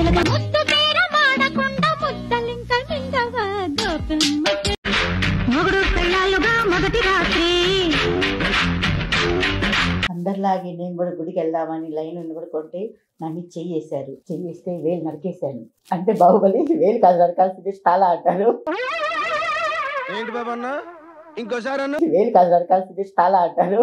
ముద్దు తీర మాడకుండా ముద్దలింక మింగవా గోపమ్మ మొగుడు పెళ్ళాలుగా మొదటి రాత్రి అందరిలాగే నేను కూడా గుడికి వెళ్దామని లైన్ ఉండి కూడా కొంటే నన్ను చెయ్యేశారు చెయ్యేస్తే వేలు నరికేశాను అంటే బాహుబలి వేలు కాదు నరకాల్సింది స్థాల అంటారు ఏంటి బాబు అన్న ఇంకోసారి అన్న వేలు కాదు నరకాల్సింది స్థాల అంటారు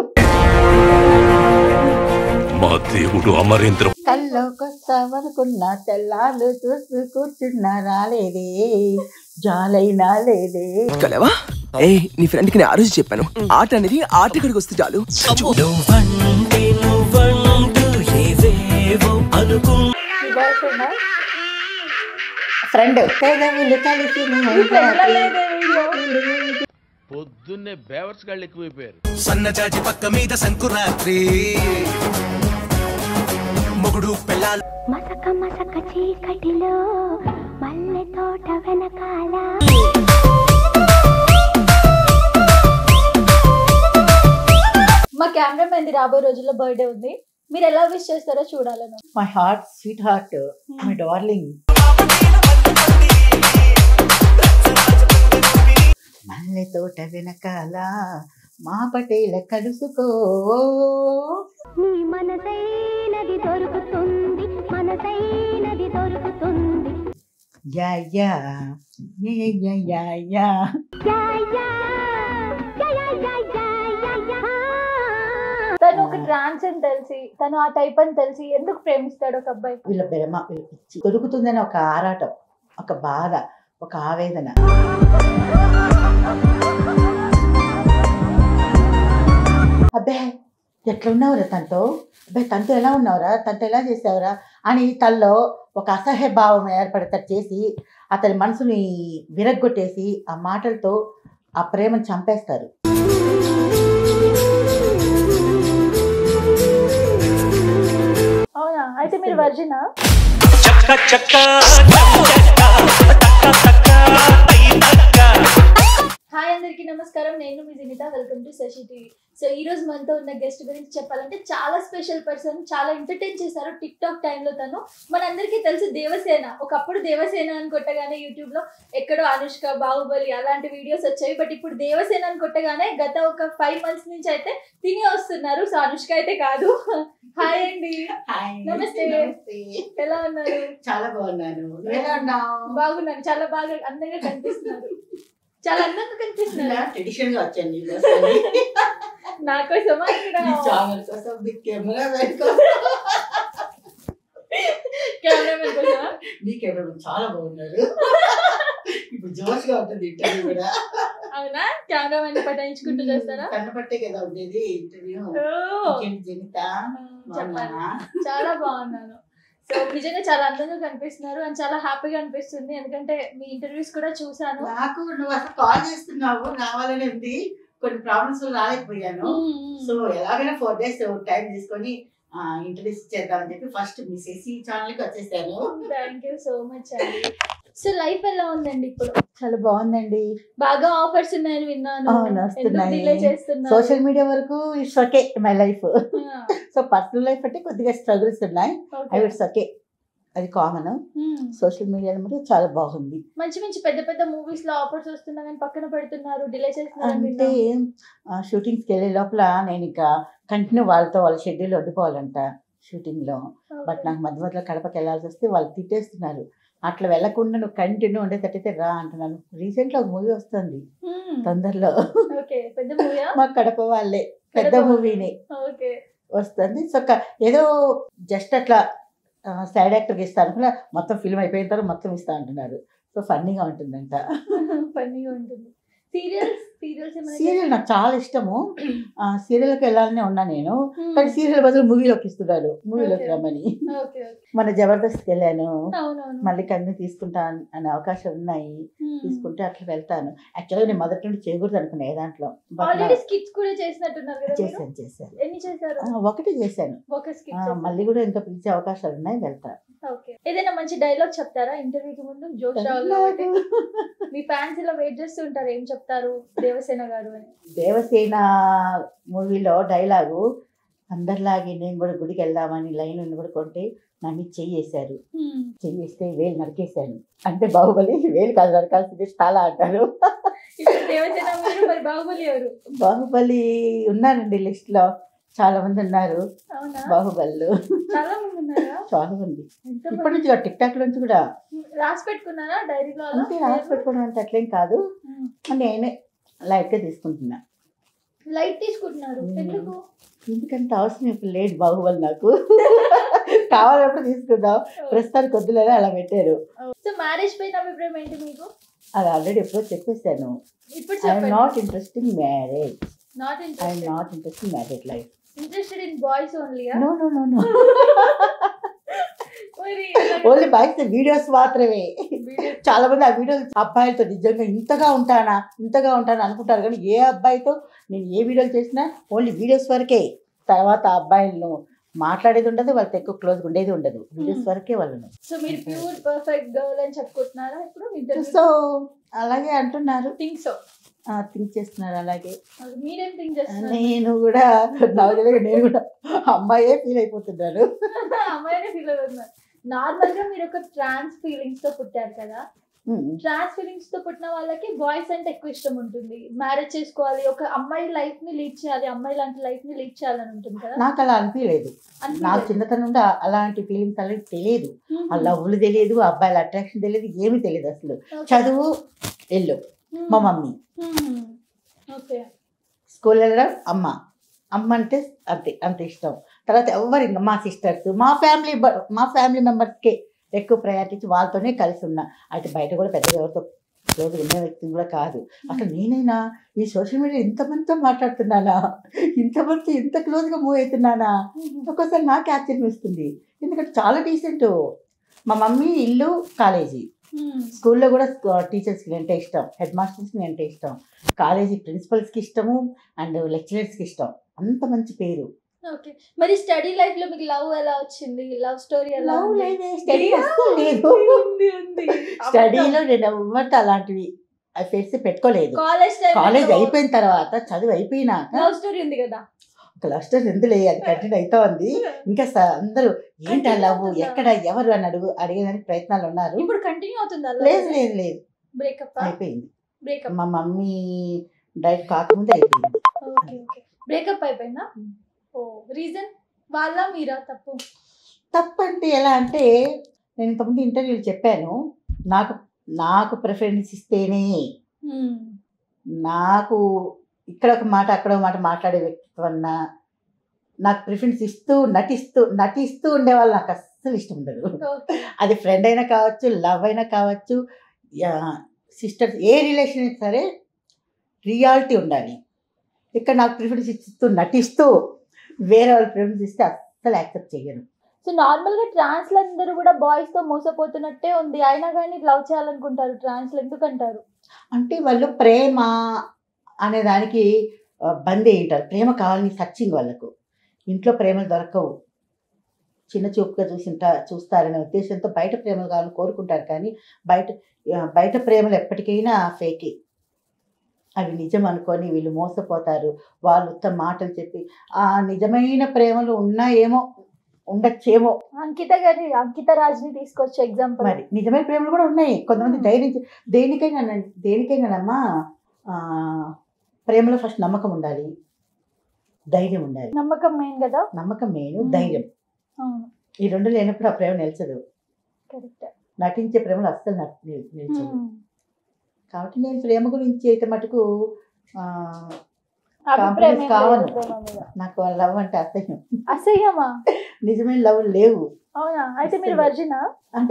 మా దేవుడు అమరేంద్ర కల్లోకొస్తామనుకున్న తెల్లాలు చూసి కూర్చున్నా రాలేదే జాలైనా లేదే కలవా ఏ నీ ఫ్రెండ్ కి నేను ఆ రోజు చెప్పాను ఆట అనేది ఆట ఇక్కడికి వస్తే చాలు నువ్వంటే నువ్వంటూ ఏవేవో అనుకు ఫ్రెండ్ పెదవులు కలిసి పొద్దున్నే బేవర్స్ గాళ్ళు ఎక్కువైపోయారు సన్నజాజి పక్క మీద సంకురాత్రి మొగుడు పెళ్ళాలు మసక మసక చీకటిలో మల్లె తోట వెనకాల మా కెమెరామెన్ రాబోయే రోజుల్లో బర్త్డే ఉంది మీరు ఎలా విష్ చేస్తారో చూడాలను my heart sweet heart my darling మల్లె తోట వెనకాల మా పటేల కలుసుకో నీ మనసైనది దొరుకుతుంది మనసైనది దొరుకుతుంది యా యా యా యా యా యా యా, యా, యా, యా, యా, యా, యా, యా. తను ఒక ట్రాన్స్ అని తెలిసి తను ఆ టైప్ అని తెలిసి ఎందుకు ప్రేమిస్తాడు ఒక అబ్బాయి వీళ్ళ ప్రేమ వీళ్ళ పిచ్చి దొరుకుతుందని ఒక ఆరాటం ఒక బాధ ఒక ఆవేదన అబ్బే ఎట్లా ఉన్నావురా తనతో అబ్బే తనతో ఎలా ఉన్నావురా తనతో ఎలా చేసావురా అని తనలో ఒక అసహ్య భావం ఏర్పడతారు చేసి అతని మనసుని విరగ్గొట్టేసి ఆ మాటలతో ఆ ప్రేమను చంపేస్తారు అవునా అయితే మీరు వర్జినా చక్క చక్క చక్క టక్క టక్క టై టక్క హాయ్ అందరికీ నమస్కారం నేను మీ Jinitha welcome to Sashi TV so ఈ రోజు మనతో ఉన్న గెస్ట్ గురించి చెప్పాలంటే చాలా స్పెషల్ పర్సన్ చాలా ఎంటర్టైన్ చేశారు టిక్ టాక్ టైంలో తను మనందరికీ తెలుసు దేవసేన ఒకప్పుడు దేవసేన అని కొట్టగానే యూట్యూబ్ లో ఎక్కడో అనుష్క బాహుబలి అలాంటి వీడియోస్ వచ్చాయి బట్ ఇప్పుడు దేవసేన అని కొట్టగానే గత ఒక ఫైవ్ మంత్స్ నుంచి అయితే తిని వస్తున్నారు సో అనుష్క అయితే కాదు హాయ్ అండి నమస్తే. ఎలా ఉన్నారు చాలా బాగున్నాను నువ్వు ఎలా ఉన్నావు బాగున్నాను చాలా బాగా అందంగా కనిపిస్తున్నారు చాలా అందంగా కనిపిస్తున్నారు ట్రెడిషన్ గా వచ్చాను నీ నా కోసమా ఇక్కడ ఛానల్ కోసం బిగ్ కెమెరా కెమెరామెన్ కోసమా నీ కెమెరా చాలా బాగున్నారు ఇప్పుడు జోష్ గా ఉంటుంది ఇంటర్వ్యూ కూడా అవునా కెమెరామెన్ పటాయించుకుంటూ చేస్తారా కన్నపట్టే కదా ఉండేది ఇంటర్వ్యూ ఓ, ఇంకేంటి జనిత చెప్పాలి బాగున్నావా? చాలా బాగున్నాను సో నిజంగా చాలా అందంగా కనిపిస్తున్నారు అండ్ చాలా హ్యాపీగా అనిపిస్తుంది ఎందుకంటే మీ ఇంటర్వ్యూస్ కూడా చూసాను నాకు నువ్వు అసలు కాల్ చేస్తున్నావు రావాలని ఉంది కొన్ని ప్రాబ్లమ్స్ రాలేకపోయాను సో ఎలాగైనా ఫోర్ డేస్ టైం తీసుకొని ఇంట్రడ్యూస్ చేద్దామని చెప్పి ఫస్ట్ మీ శశి ఛానల్ కి వచ్చేసాను థ్యాంక్ యూ సో మచ్ అండి సో లైఫ్ ఎలా ఉందండి ఇప్పుడు చాలా బాగుందండి బాగా ఆఫర్స్ ఉన్నాయని విన్నాను అవును, ఎందుకు వస్తున్నాయి. డిలే చేస్తున్నారు సోషల్ మీడియా వరకు ఇట్స్ ఓకే మై లైఫ్ ఆ, సో పర్సనల్ లైఫ్ అంటే కొద్దిగా స్ట్రగుల్స్ ఉన్నాయి okay. అవి ఇట్స్ ఓకే అది కామన్ Hmm. సోషల్ మీడియాలో కూడా చాలా బాగుంది మంచి మంచి పెద్ద పెద్ద మూవీస్ లో ఆఫర్స్ వస్తున్నా కానీ పక్కన పెడుతున్నారు డిలే చేస్తున్నారు అని అంటే విన్నాం. షూటింగ్స్కి వెళ్ళే లోపల నేను ఇంకా కంటిన్యూ వాళ్ళతో వాళ్ళ షెడ్యూల్ వండుకోవాలంట షూటింగ్లో బట్ Okay. నాకు మధ్య మధ్యలో కడపకి వెళ్ళాల్సి వస్తే వాళ్ళు తిట్టేస్తున్నారు అట్లా వెళ్ళకుండా నువ్వు కంటిన్యూ ఉండేటట్టయితే రా అంటున్నాను రీసెంట్గా ఒక మూవీ వస్తుంది Hmm. తొందరలో ఓకే పెద్ద మూవీయా మా కడప వాళ్ళే పెద్ద కడప మూవీని ఓకే వస్తుంది సో క- ఏదో జస్ట్ అట్లా సైడ్ యాక్టర్కి ఇస్తా అనుకున్నా మొత్తం ఫిల్మ్ అయిపోయిన తర్వాత మొత్తం ఇస్తా అంటున్నారు సో ఫన్నీగా ఉంటుందంట ఫన్నీగా ఉంటుంది సీరియల్స్ సీరియల్స్ సీరియల్ నాకు చాలా ఇష్టము సీరియల్కి వెళ్ళాలనే ఉన్నా నేను కానీ సీరియల్ బదులు మూవీలోకి ఇస్తున్నారు మూవీలోకి Okay. రమ్మని ఓకే ఓకే మన జబర్దస్త్కి వెళ్ళాను అవునవును మళ్ళీ కన్నీ తీసుకుంటా అనే అవకాశాలు ఉన్నాయి Hmm. తీసుకుంటే అట్లా వెళ్తాను యాక్చువల్గా నేను మొదటి నుండి చేయకూడదు అనుకున్నా ఏ దాంట్లో బట్ ఆల్రెడీ స్కిట్స్ కూడా చేసినట్టున్నారు కదా మీరు? చేశాను చేశాను ఎన్ని చేశారు ఆ, ఒకటి చేశాను ఒక ఆ, స్కిట్ మళ్ళీ కూడా ఇంకా పిలిచే అవకాశాలు ఉన్నాయి వెళ్తా ఓకే ఏదైనా మంచి డైలాగ్ చెప్తారా ఇంటర్వ్యూకి ముందు జోష్ రావాలి కాబట్టి. మీ ఫ్యాన్స్ ఇలా వెయిట్ చేస్తూ ఉంటారు ఏం చెప్తారు దేవసేన గారు అని దేవసేన మూవీలో డైలాగు అందరిలాగే నేను కూడా గుడికి వెళ్దామని లైన్ ఉండి కూడా కొంటే నా మీద చెయ్యి వేశారు హ్మ్. చెయ్యి వేస్తే వేలు నరికేశాను అంటే బాహుబలి వేలు కాదు నరకాల్సింది చాలా అంటారు ఇప్పుడు దేవసేన మీరు మరి బాహుబలి ఎవరు బాహుబలి ఉన్నారండి లిస్ట్ లో చాలా మంది ఉన్నారు అవునా బాహుబలు చాలా మంది ఉన్నారా చాలా మంది ఎంతమంది? ఇప్పటి నుంచి టిక్ టాక్ నుంచి కూడా రాసి పెట్టుకున్నారా డైరీలో అలా? అంతే రాసి పెట్టుకోవడం అంటే అట్లేం కాదు హ్మ్. నేనే లైట్ గా తీసుకుంటున్నా లైట్ తీసుకుంటున్నారు హ్మ్. ఎందుకు ఎందుకంటే అవసరం ఇప్పుడు లేట్ బాహుబలి నాకు కావాలప్పుడు తీసుకుందాం ప్రస్తుతానికి వద్దులేదా అలా పెట్టారు సో మ్యారేజ్ పైన అభిప్రాయం ఏంటి మీకు అది ఆల్రెడీ ఎప్పుడో చెప్పేశాను ఇప్పుడు ఐఎమ్ చెప్పండి not interesting marriage not I'm interested not interesting marriage life interested in boys ఓన్లీయా నో నో నో నో మరి ఓన్లీ బైక్స్ వీడియోస్ మాత్రమే వీడియో చాలా మంది ఆ వీడియోస్ అబ్బాయిలతో నిజంగా ఇంతగా ఉంటానా ఇంతగా ఉంటానా అనుకుంటారు కానీ ఏ అబ్బాయితో నేను ఏ వీడియోలు చేసినా ఓన్లీ వీడియోస్ వరకే తర్వాత ఆ అబ్బాయిలను మాట్లాడేది ఉండదు వాళ్ళతో ఎక్కువ క్లోజ్గా ఉండేది ఉండదు వీడియోస్ Hmm. వరకే వాళ్ళను సో మీరు ప్యూర్ పర్ఫెక్ట్ గర్ల్ అని చెప్పుకుంటున్నారా ఇప్పుడు ఇద్దరు సో అలాగే అంటున్నారు థింక్ సో థింక్ చేస్తున్నారు అలాగే మీరేం థింక్ చేస్తున్నారు నేను కూడా నాకు తెలియక నేను కూడా అమ్మాయే ఫీల్ అయిపోతున్నాను అమ్మాయినే ఫీల్ అవుతున్నారు నార్మల్ గా మీరు ఒక ట్రాన్స్ ఫీలింగ్స్ తో పుట్టారు కదా Hmm. ట్రాన్స్ ఫీలింగ్స్ తో పుట్టిన వాళ్ళకి బాయ్స్ అంటే ఎక్కువ ఇష్టం ఉంటుంది మ్యారేజ్ చేసుకోవాలి ఒక అమ్మాయి లైఫ్ ని లీడ్ చేయాలి అమ్మాయి లాంటి లైఫ్ ని లీడ్ చేయాలని ఉంటుంది కదా నాకు అలా అనిపించలేదు నాకు అనిపించలేదు. చిన్నతనం నుండి ఆ- అలాంటి ఫీలింగ్స్ అనేది తెలియదు Hmm. ఆ లవ్లు తెలియదు ఆ అబ్బాయిల అట్రాక్షన్ తెలియదు ఏమీ తెలియదు అసలు Okay. చదువు వెళ్ళు Hmm. మా మమ్మీ Hmm. ఓకే స్కూల్ వెళ్ళడం అమ్మ అమ్మ అంటే అంతే అంత ఇష్టం తర్వాత ఎవరు ఇంకా మా సిస్టర్స్ మా ఫ్యామిలీ మా ఫ్యామిలీ మెంబర్స్కే ఎక్కువ ప్రయారిటీ ఇచ్చి వాళ్ళతోనే కలిసి ఉన్నా అయితే బయట కూడా పెద్దగా ఎవరితో క్లోజ్ ఉన్న వ్యక్తిని కూడా కాదు అసలు నేనైనా ఈ సోషల్ మీడియా ఇంతమందితో మాట్లాడుతున్నానా ఇంతమంది ఇంత క్లోజ్గా మూవ్ అవుతున్నానా ఒక్కోసారి నాకు ఆశ్చర్యం ఎందుకంటే చాలా డీసెంట్ మా మమ్మీ ఇల్లు కాలేజీ Hmm. స్కూల్లో కూడా టీచర్స్కి అంటే ఇష్టం హెడ్ మాస్టర్స్కి అంటే ఇష్టం కాలేజీ ప్రిన్సిపల్స్కి ఇష్టము అండ్ లెక్చరర్స్కి ఇష్టం అంత మంచి పేరు ఓకే మరి స్టడీ లైఫ్ లో మీకు లవ్ ఎలా వచ్చింది లవ్ స్టోరీ ఎలా లవ్ ఉంది? లేదే స్టడీ అస్సలు లేదు ఉంది, ఉంది. స్టడీలో నేను ఎవరితో అలాంటివి ఫేస్ పెట్టుకోలేదు కాలేజ్ టైం కాలేజ్ అయిపోయిన తర్వాత చదువు అయిపోయినాక లవ్ స్టోరీ ఉంది కదా క్లస్టర్ ఎందులే అది కంటిన్యూ అవుతా ఉంది ఇంకా స- అందరూ ఏంటి Continue లవ్ అవుతుందా? ఎక్కడ ఎవరు అని అడుగు అడిగేదానికి ప్రయత్నాలు ఉన్నారు ఇప్పుడు కంటిన్యూ అవుతుందా లేదు లేదు లేదు బ్రేకప్ అయిపోయింది బ్రేకప్ మా మమ్మీ డైట్ కాకముందే అయిపోయింది ఓకే ఓకే బ్రేకప్ అయిపోయిందా ఓ రీజన్ వాళ్ళ మీరా తప్పు తప్పంటే ఎలా అంటే నేను ఇంతకుముందు ఇంటర్వ్యూలు చెప్పాను నాకు నాకు ప్రిఫరెన్స్ ఇస్తేనే నాకు ఇక్కడ ఒక మాట అక్కడ ఒక మాట మాట్లాడే వ్యక్తిత్వం అన్నా నాకు ప్రిఫరెన్స్ ఇస్తూ నటిస్తూ నటిస్తూ ఉండేవాళ్ళు నాకు అస్సలు ఇష్టం ఉండదు ఓకే అది ఫ్రెండ్ అయినా కావచ్చు లవ్ అయినా కావచ్చు సిస్టర్స్ ఏ రిలేషన్ అయినా సరే రియాలిటీ ఉండాలి ఇక్కడ నాకు ప్రిఫరెన్స్ ఇస్తూ నటిస్తూ వేరే వాళ్ళ ప్రిఫరెన్స్ ఇస్తే అస్సలు యాక్సెప్ట్ చేయను సో నార్మల్ గా ట్రాన్స్ అందరూ కూడా బాయ్స్ తో మోసపోతున్నట్టే ఉంది అయినా కానీ లవ్ చేయాలనుకుంటారు ట్రాన్స్ ఎందుకంటారు అంటే వాళ్ళు ప్రేమ అనే దానికి ఆ, బంద్ అయి ఉంటారు ప్రేమ కావాలని సర్చింగ్ వాళ్ళకు ఇంట్లో ప్రేమలు దొరకవు చిన్న చూపుగా చూసింట చూస్తారనే ఉద్దేశంతో బయట ప్రేమలు కావాలని కోరుకుంటారు కానీ బయట ఆ, బయట ప్రేమలు ఎప్పటికైనా ఫేకే అవి నిజం అనుకొని వీళ్ళు మోసపోతారు వాళ్ళు ఉత్త మాటలు చెప్పి ఆ నిజమైన ప్రేమలు ఉన్నా ఏమో ఉండొచ్చేమో అంకిత గారి అంకిత రాజ్ని తీసుకోవచ్చు ఎగ్జాంపుల్ మరి నిజమైన ప్రేమలు కూడా ఉన్నాయి కొంతమంది Hmm. ధైర్యం చే- దేనికైనా దేనికైనానమ్మా ఆ, ప్రేమలో ఫస్ట్ నమ్మకం ఉండాలి ధైర్యం ఉండాలి నమ్మకం మెయిన్ కదా నమ్మకం మెయిన్ Hmm. ధైర్యం అవును ఈ రెండు లేనప్పుడు ఆ ప్రేమ నిలిచదు కరెక్ట్ నటించే ప్రేమలు అస్సలు నటి- నిల్- నిలిచదు కాబట్టి నేను ప్రేమ గురించి అయితే మటుకు ఆ, అభిప్రాయం ఏం Compromise కావాలి. లేదు ప్రేమ మీద. నాకు లవ్ అంటే అసహ్యం అసహ్యమా నిజమైన లవ్ లేవు అవునా అయితే మీరు అస్సలు. వర్జినా అంటే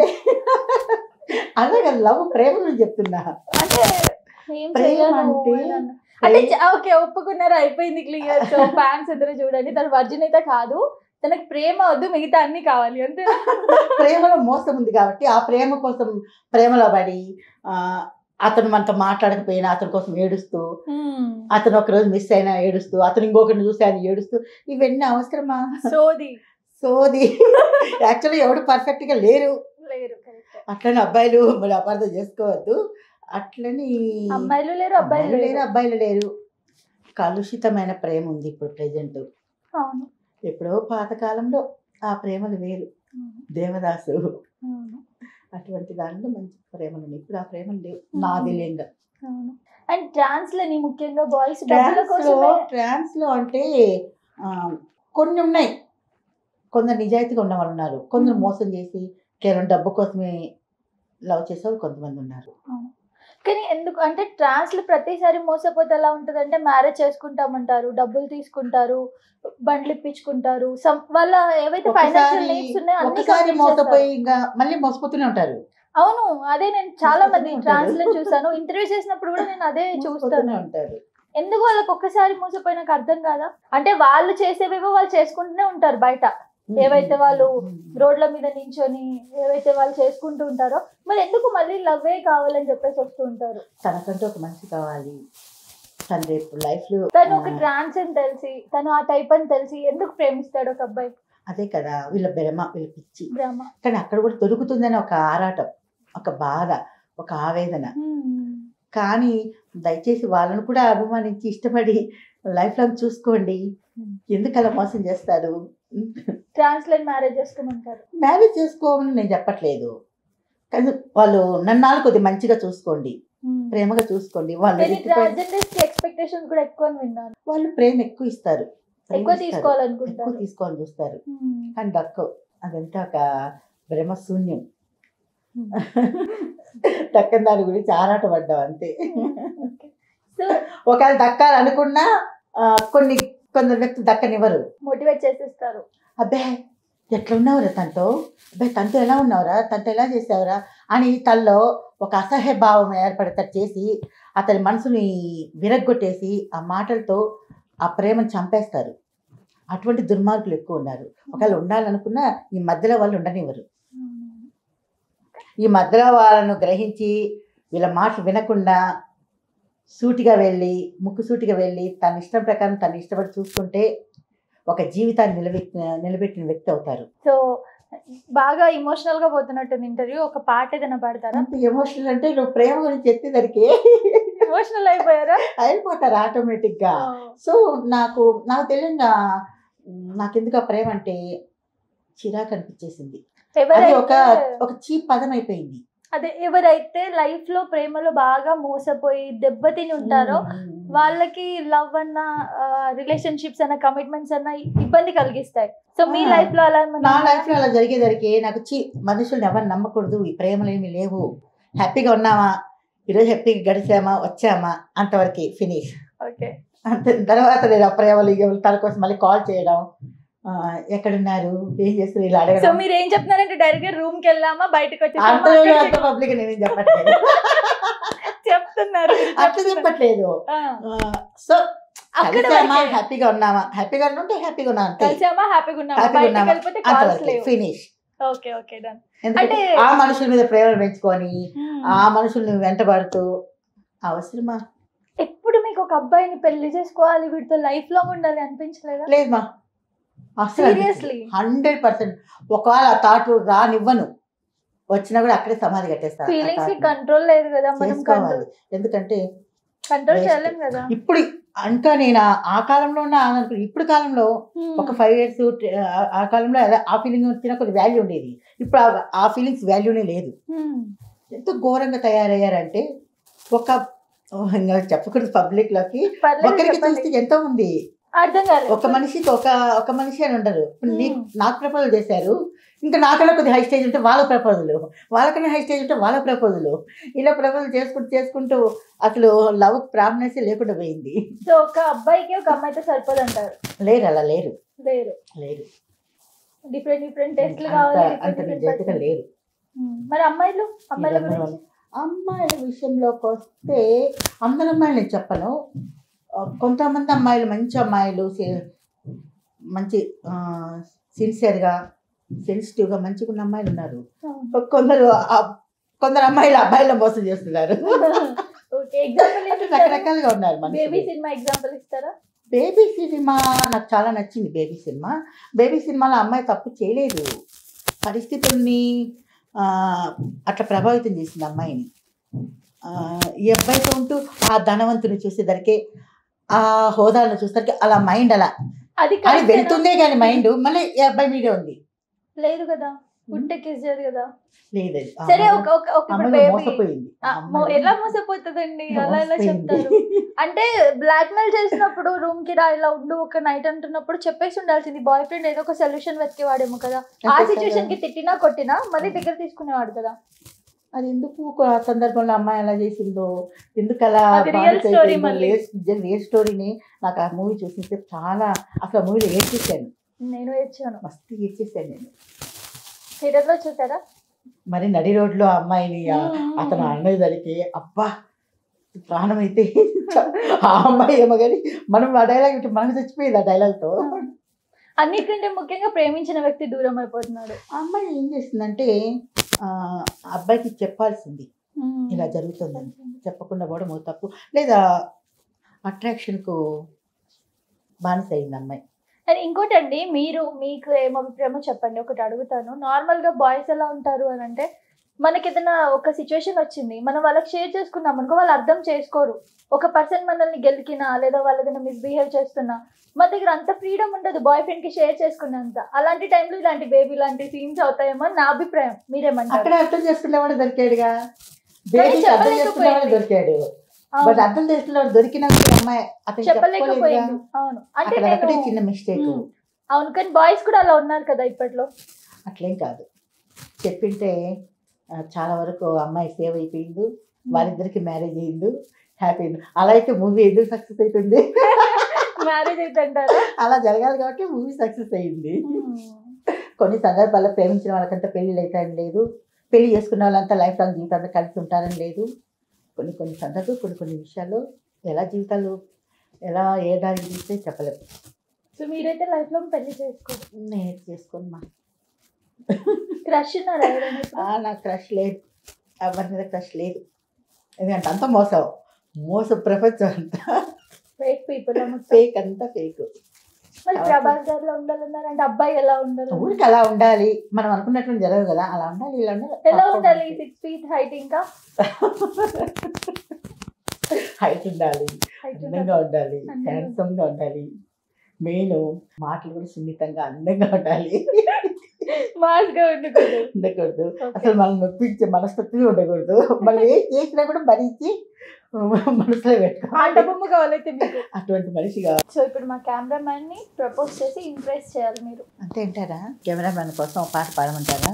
అలాగే లవ్ ప్రేమ గురించి చెప్తున్నా అంటే ఏం ప్రేమ చెయ్యను అంటే అని అన్న. అంటే చ- ఓకే ఒప్పుకున్నారు అయిపోయింది క్లియర్ సో ఫ్యాన్స్ అందరూ చూడండి తను వర్జిన్ అయితే కాదు తనకి ప్రేమ వద్దు మిగతా అన్ని కావాలి అంతే ప్రేమలో మోసం ఉంది కాబట్టి ఆ ప్రేమ కోసం ప్రేమలో పడి ఆ, అతను మనతో మాట్లాడకపోయినా అతని కోసం ఏడుస్తూ అతను ఒక రోజు మిస్ అయినా ఏడుస్తూ అతను ఇంకొకరిని చూసి ఆయన ఏడుస్తూ ఇవన్నీ అవసరమా సోది సోది యాక్చువల్లీ ఎవడు perfect గా లేరు లేరు కరెక్ట్ అట్లని అబ్బాయిలు మరి అపార్థం చేసుకోవద్దు అట్లని అమ్మాయిలు లేరు అబ్బాయిలు అమ్మాయిలు లేరు లేరు అబ్బాయిలు లేరు కలుషితమైన ప్రేమ ఉంది ఇప్పుడు ప్రెజెంట్ అవును ఎప్పుడో పాతకాలంలో ఆ ప్రేమలు వేరు దేవదాసు అవును అటువంటి దానిలో మంచి ప్రేమలు ఉన్నాయి ఇప్పుడు ఆ ప్రేమలు లేవు నాది లేంగా అవును అండ్ ట్రాన్స్ లని ముఖ్యంగా బాయ్స్ డబ్బుల ట్రాన్స్ లో కోసమే ట్రాన్స్ లో అంటే ఆ, కొన్ని ఉన్నాయి కొందరు నిజాయితీగా ఉన్న వాళ్ళు ఉన్నారు కొందరు Hmm. మోసం చేసి కేవలం డబ్బు కోసమే లవ్ చేసే వాళ్ళు కొంతమంది ఉన్నారు కానీ ఎందుకు అంటే ట్రాన్స్ లో ప్రతిసారి మోసపోతే ఎలా ఉంటది అంటే మ్యారేజ్ చేసుకుంటామంటారు డబ్బులు తీసుకుంటారు బండ్లు ఇప్పించుకుంటారు some- వాళ్ళ ఏవైతే ఫైనాన్షియల్ ఒకసారి నీడ్స్ ఉన్నాయో అన్ని ఒకసారి complete మోసపోయి చేస్తారు. ఇంకా మళ్ళీ మోసపోతూనే ఉంటారు అవును అదే నేను చాలా మంది ఉంటారు. ట్రాన్స్ లో చూసాను ఇంటర్వ్యూ చేసినప్పుడు కూడా నేను అదే మోసపోతూనే చూస్తాను ఉంటారు ఎందుకు వాళ్ళకి ఒక్కసారి మోసపోయి నాకు అర్థం కాదా అంటే వాళ్ళు చేసేవేవో వాళ్ళు చేసుకుంటూనే ఉంటారు బయట ఏవైతే వాళ్ళు రోడ్ల మీద నించొని ఏవైతే వాళ్ళు చేసుకుంటూ ఉంటారో మరి ఎందుకు మళ్ళీ లవ్వే కావాలని చెప్పేసి వస్తూ ఉంటారు తనకంటూ ఒక మనిషి కావాలి తను రేపు లైఫ్ లో తను ఒక ఆ, ట్రాన్స్ అని తెలిసి తను ఆ టైప్ అని తెలిసి ఎందుకు ప్రేమిస్తాడు ఒక అబ్బాయి అదే కదా వీళ్ళ బెరమ వీళ్ళ పిచ్చి బ్రహ్మ కానీ అక్కడ కూడా దొరుకుతుందని ఒక ఆరాటం ఒక బాధ ఒక ఆవేదన కానీ దయచేసి వాళ్ళను కూడా అభిమానించి ఇష్టపడి లైఫ్ లాంగ్ చూసుకోండి ఎందుకు అలా మోసం చేస్తారు ట్రాన్స్ లైన్ మ్యారేజ్ చేసుకోమంటారు మ్యారేజ్ చేసుకోమని నేను చెప్పట్లేదు కానీ వాళ్ళు నన్నాళ్ళు కొద్ది మంచిగా చూసుకోండి ప్రేమగా చూసుకోండి వాళ్ళు కానీ రెచ్చిపోయి- ట్రాన్స్జెండర్స్ కి ఎక్స్పెక్టేషన్స్ కూడా ఎక్కువ అని విన్నాను వాళ్ళు ప్రేమ ఎక్కువ ఇస్తారు ప్రేమ ఎక్కువ ఇస్తారు. ఎక్కువ తీసుకోవాలనుకుంటారు తీసుకోవాలని చూస్తారు Hmm. కానీ దక్కవు అదంతా ఒక భ్రమ శూన్యం Hmm. దక్కని దాని గురించి ఆరాటపడ్డాం అంతే Okay. సో ఒకవేళ దక్కాలనుకున్నా ఆ, కొన్ని కొందరు వ్యక్తులు దక్కనివ్వరు మోటివేట్ చేసేస్తారు అబ్బే ఎట్లా ఉన్నావురా తనతో అబ్బే తనతో ఎలా ఉన్నావురా తనతో ఎలా చేసావురా అని తనలో ఒక అసహ్య భావం ఏర్పడేటట్టు చేసి అతని మనసుని విరగ్గొట్టేసి ఆ మాటలతో ఆ ప్రేమను చంపేస్తారు అటువంటి దుర్మార్గులు ఎక్కువ ఉన్నారు ఒకవేళ ఉండాలనుకున్నా ఈ మధ్యలో వాళ్ళు ఉండనివ్వరు ఈ మధ్యలో వాళ్ళను గ్రహించి వీళ్ళ మాటలు వినకుండా సూటిగా వెళ్ళి ముక్కు సూటిగా వెళ్ళి తన ఇష్టం ప్రకారం తను ఇష్టపడి చూసుకుంటే ఒక జీవితాన్ని నిలబెట్టిన నిలబెట్టిన వ్యక్తి అవుతారు సో బాగా ఇమోషనల్ గా పోతున్నట్టుంది ఇంటర్వ్యూ ఒక పాట ఏదైనా పాడతారా అంత ఎమోషనల్ అంటే నువ్వు ప్రేమ గురించి ఎత్తేసరికి ఎమోషనల్ అయిపోయారా అయిపోతారు ఆటోమేటిక్ గా సో నాకు నాకు తెలియగా నాకెందుకు ఆ ప్రేమ అంటే చిరాకు అనిపించేసింది అది ఒక ఎవరైతే ఒక చీప్ పదం అయిపోయింది అదే ఎవరైతే లైఫ్ లో ప్రేమలో బాగా మోసపోయి దెబ్బతిని ఉంటారో వాళ్ళకి లవ్ అన్న రిలేషన్షిప్స్ అన్న కమిట్మెంట్స్ అన్న ఇబ్బంది కలిగిస్తాయి సో మీ ఆ. లైఫ్ లో అలా ఏమన్నా నా ఉన్నాయా? లైఫ్ లో అలా జరిగేసరికి నాకు చీ మనుషుల్ని ఎవరు నమ్మకూడదు ఈ ప్రేమలు ఏమి లేవు హ్యాపీగా ఉన్నామా ఈరోజు హ్యాపీగా గడిచామా వచ్చామా అంతవరకు ఫినిష్ ఓకే అంతే తర్వాత నేను ఆ ప్రేమలు ఎవరు తన కోసం మళ్ళీ కాల్ చేయడం ఆ, ఎక్కడున్నారు ఏం చేస్తారు ఇలా సో అడగడం మీరు ఏం చెప్తున్నారంటే డైరెక్ట్ గా రూమ్ కి వెళ్ళామా బయటకు అంత వచ్చి అంత పబ్లిక్ నేనేం చెప్పట్లేదు చెప్తున్నారు అట్లా చెప్పట్లేదు ఆ, సో అక్కడ కలిసామా వరకే. హ్యాపీగా ఉన్నామా హ్యాపీగా ఉంటే హ్యాపీగా ఉన్నా అంతే కలిసామా హ్యాపీగా ఉన్నామా హ్యాపీగా బయటకు ఉన్నామా వెళ్ళిపోతే కాల్స్ అంతవరకు లేవు ఫినిష్ ఓకే ఓకే డన్ ఎందుకంటే అంటే- ఆ మనుషుల మీద ప్రేమను పెంచుకొని ఆ మనుషుల్ని వెంటబడుతూ అవసరమా ఎప్పుడు మీకు ఒక అబ్బాయిని పెళ్లి చేసుకోవాలి వీటితో లైఫ్ లాంగ్ ఉండాలి అనిపించలేదా లేదు మా అసలు Seriously? హండ్రెడ్ పర్సెంట్ ఒకవేళ ఆ థాట్ రానివ్వను వచ్చినా కూడా అక్కడే సమాధి కట్టేస్తాను ఫీలింగ్స్ కి కంట్రోల్ లేదు కదా మనం చేసుకోవాలి కంట్రోల్ ఎందుకంటే కంట్రోల్ Waste. చేయలేం కదా ఇప్పుడు ఇంకా నేను ఆ- ఆ కాలంలో ఉన్న అనుకో ఇప్పుడు కాలంలో ఒక ఫైవ్ ఇయర్స్ ఆ కాలంలో అదే ఆ ఫీలింగ్ వచ్చినా కొద్ది వాల్యూ ఉండేది ఇప్పుడు ఆ- ఆ ఫీలింగ్స్ వాల్యూనే లేదు Hmm. ఎంత ఘోరంగా తయారయ్యారంటే ఒక ఓ, ఇంకా చెప్పకూడదు పబ్లిక్ లోకి పర్లేదు ఒకరికి చెప్పండి. చూస్తే ఎంతో ఉంది అర్థం కాలేదు ఒక మనిషికి ఒక ఒక మనిషి అని ఉండరు ఇప్పుడు నీ Hmm. నాకు ప్రపోజల్ చేశారు ఇంకా నాకన్నా కొద్ది హై స్టేజ్ ఉంటే వాళ్ళ ప్రపోజల్ వాళ్ళకన్నా హై స్టేజ్ ఉంటే వాళ్ళ ప్రపోజల్ ఇలా ప్రపోజల్ చేసుకుంటూ చేసుకుంటూ అసలు లవ్ ప్రాబ్లమ్స్ లేకుండా పోయింది సో ఒక అబ్బాయికి ఒక అమ్మాయితో సరిపోదు అంటారు లేరు అలా లేరు లేరు లేరు డిఫరెంట్ డిఫరెంట్ టెస్ట్లు అంత కావాలి అంత different different నిజాయితీగా person. లేరు Hmm. మరి అమ్మాయిలు అమ్మాయిల మీరందరూ గురించి అమ్మాయిల విషయంలోకి వస్తే అందరు అమ్మాయిలు నేను చెప్పను ఆ, కొంతమంది అమ్మాయిలు మంచి అమ్మాయిలు సి- మంచి సిన్సియర్గా సెన్సిటివ్గా మంచిగా ఉన్న అమ్మాయిలు ఉన్నారు కొందరు ఆ- కొందరు అమ్మాయిలు అబ్బాయిలను మోసం చేస్తున్నారు ఓకే ఎగ్జాంపుల్ అంటే రకరకాలుగా ఉన్నారు బేబీ మనుషులు సినిమా ఎగ్జాంపుల్ ఇస్తారా బేబీ సినిమా నాకు చాలా నచ్చింది బేబీ సినిమా బేబీ సినిమాలో అమ్మాయి తప్పు చేయలేదు పరిస్థితుల్ని ఆ, అట్లా ప్రభావితం చేసింది అమ్మాయిని ఆ, ఈ అబ్బాయితో ఉంటూ ఆ ధనవంతుని చూసేసరికి ఆ హోదాలను చూసేసరికి అలా మైండ్ అలా అది అది correct వెళ్తుందే ఏనా? కానీ మైండ్ మళ్ళీ ఈ అబ్బాయి మీదే ఉంది లేదు కదా పుట్టే కిస్ చేయదు కదా లేదు అది. ఆ సరే అమ్మాయి- ఒక ఒక ఒక ఇప్పుడు అమ్మాయి బేబీ మోసపోయింది ఆ అమ్మాయి ఎలా మోసపోతుందండి అలా ఎలా మోసపోయింది. చెప్తారు అంటే బ్లాక్ మెయిల్ చేసినప్పుడు రూమ్ కి రా ఇలా ఉండు ఒక నైట్ అంటున్నప్పుడు చెప్పేసి ఉండాల్సింది బాయ్ ఫ్రెండ్ ఏదో ఒక సొల్యూషన్ వెతికేవాడేమో కదా ఆ అంతే సిచ్యువేషన్ కి కదా. తిట్టినా కొట్టినా మళ్ళీ దగ్గర తీసుకునేవాడు కదా అది ఎందుకు ఒక సందర్భంలో అమ్మాయి అలా చేసిందో ఎందుకు అలా అది real story మళ్ళీ. రియల్ స్టోరీని నాకు ఆ మూవీ చూసినప్పుడు చాలా అసలు ఆ మూవీలో ఏడ్చేసాను నేను ఇచ్చాను మస్తు ఏడ్చేసాను నేను థియేటర్ లో చూసారా మరి నడి రోడ్లో ఆ అమ్మాయిని ఆ- మ్మ్. అతను అనేదానికి అబ్బా ప్రాణం అయితే ఆ అమ్మాయి ఏమో కానీ మనం ఆ డైలాగ్ వింటే మనం చచ్చిపోయింది ఆ డైలాగ్తో అన్నిటికంటే ముఖ్యంగా ప్రేమించిన వ్యక్తి దూరం అయిపోతున్నాడు ఆ అమ్మాయి ఏం చేసిందంటే ఆ, అబ్బాయికి చెప్పాల్సింది ఇలా జరుగుతుందని చెప్పకుండా పోవడం ఓ తప్పు లేదా అట్రాక్షన్కు బానిస అయింది అమ్మాయి అండ్ ఇంకోటి అండి మీరు మీకు ఏం అభిప్రాయమో చెప్పండి ఒకటి అడుగుతాను నార్మల్ గా బాయ్స్ ఎలా ఉంటారు అని అంటే మనకి ఏదైనా ఒక సిచ్యువేషన్ వచ్చింది మనం వాళ్ళకి షేర్ చేసుకున్నాం అనుకో వాళ్ళు అర్థం చేసుకోరు ఒక పర్సన్ మనల్ని గెలికినా లేదా వాళ్ళు ఏదైనా మిస్బిహేవ్ చేస్తున్నా మన దగ్గర అంత ఫ్రీడమ్ ఉండదు బాయ్ ఫ్రెండ్ కి షేర్ చేసుకున్నంత అలాంటి టైంలో ఇలాంటి బేబీ లాంటి సీన్స్ అవుతాయేమో అని నా అభిప్రాయం మీరేమంటారు అక్కడ అర్థం చేసుకునేవాడు దొరికాడుగా బేబీకి అర్థం చేసుకునేవాడు దొరికాడు బట్ అవును. అర్థం చేసుకునేవాడు దొరికినా కూడా అమ్మాయి అతను చెప్పలేదుగా చెప్పలేకపోయింది అవును అంటే అక్కడ ఒకటే నేను చిన్న మిస్టేక్ ఉమ్, అవును కానీ బాయ్స్ కూడా అలా ఉన్నారు కదా ఇప్పట్లో అట్లేం కాదు చెప్పింటే ఆ, చాలా వరకు అమ్మాయి సేవ్ అయిపోయింది వాళ్ళిద్దరికి మ్యారేజ్ అయింది హ్యాపీ అయింది అలా అయితే మూవీ ఎందుకు సక్సెస్ అవుతుంది మ్యారేజ్ అయితే అంటారా అలా జరగాలి కాబట్టి మూవీ సక్సెస్ అయింది కొన్ని సందర్భాల్లో ప్రేమించిన వాళ్ళకంతా పెళ్ళిళ్ళు అవుతాయని లేదు పెళ్లి చేసుకున్న వాళ్ళంతా లైఫ్ లాంగ్ జీవితాంతా కలిసి ఉంటారని లేదు కొన్ని కొన్ని సందర్భాలు కొన్ని కొన్ని విషయాలు ఎలా జీవితాలు ఎలా ఏ దారి తీస్తే చెప్పలేము సో మీరైతే లైఫ్ లో పెళ్లి చేసుకోరు నేను చేసుకోను మా క్రష్ ఉన్నారా ఎవరైనా ఇప్పుడు? ఆ, నాకు క్రష్ లేదు ఎవరి మీద క్రష్ లేదు ఎందుకంటే అంత మోసం మోసం ప్రపంచం అంతా ఫేక్ పీపుల్ మొత్తం ఫేక్ అంతా ఫేక్ మరి ప్రభాస్ గారిలో ఉండాలన్నారు అంటే అబ్బాయి ఎలా ఉండాలి ఊరికి అలా ఉండాలి మనం అనుకున్నటువంటి జరగదు కదా అలా ఉండాలి ఇలా ఉండాలి ఎలా ఉండాలి సిక్స్ ఫీట్ హైట్ ఇంకా హైట్ ఉండాలి హైట్ అందంగా ఉండాలి అందంగా. హ్యాండ్సమ్ గా ఉండాలి మెయిన్ మాటలు కూడా సున్నితంగా అందంగా ఉండాలి మాస్ గా ఉండకూడదు ఉండకూడదు Okay. అసలు మనం నొప్పించే మనస్తత్వం ఉండకూడదు మనం ఏం చేసినా కూడా భరించి మనసులో ఆట పెట్టుకోవాలి బొమ్మ కావాలైతే మీకు అటువంటి మనిషిగా సో ఇప్పుడు మా కెమెరామ్యాన్ ని ప్రపోజ్ చేసి ఇంప్రెస్ చేయాలి మీరు అంతే అంటారా కెమెరామెన్ కోసం ఒక పాట పాడమంటారా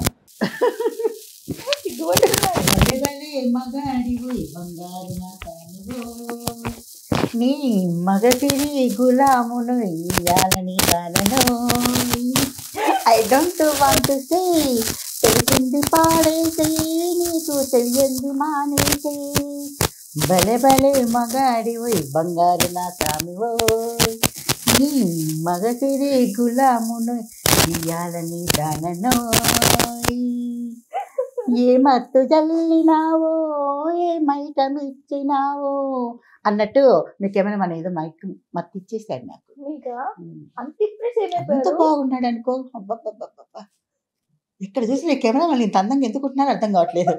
నీ మగసిరి గులామును ఇయ్యాలని కాలను ఐ డోంట్ వాంట్ సే తెలిసింది పాడేసే నీకు తెలియంది మానేసే భలే భలే మగాడివోయ్ బంగారు నా సామివోయ్ నీ మగసిరి గులామును ఇయ్యాలని దాననోయ్ ఏ మత్తు జల్లినావో ఏ మైకమిచ్చినావో అన్నట్టు మీకేమైనా మన ఏదో మైక్ మత్తు ఇచ్చేసాడు నాకు మీకా అంత ఇంప్రెస్ ఎంత ఏమైపోయారు బాగున్నాడు అనుకో అబ్బబ్బబ్బబ్బబ్బ. ఇక్కడ చూసి నీ కెమెరా వాళ్ళు ఇంత అందంగా ఎందుకు ఉంటున్నారో అర్థం కావట్లేదు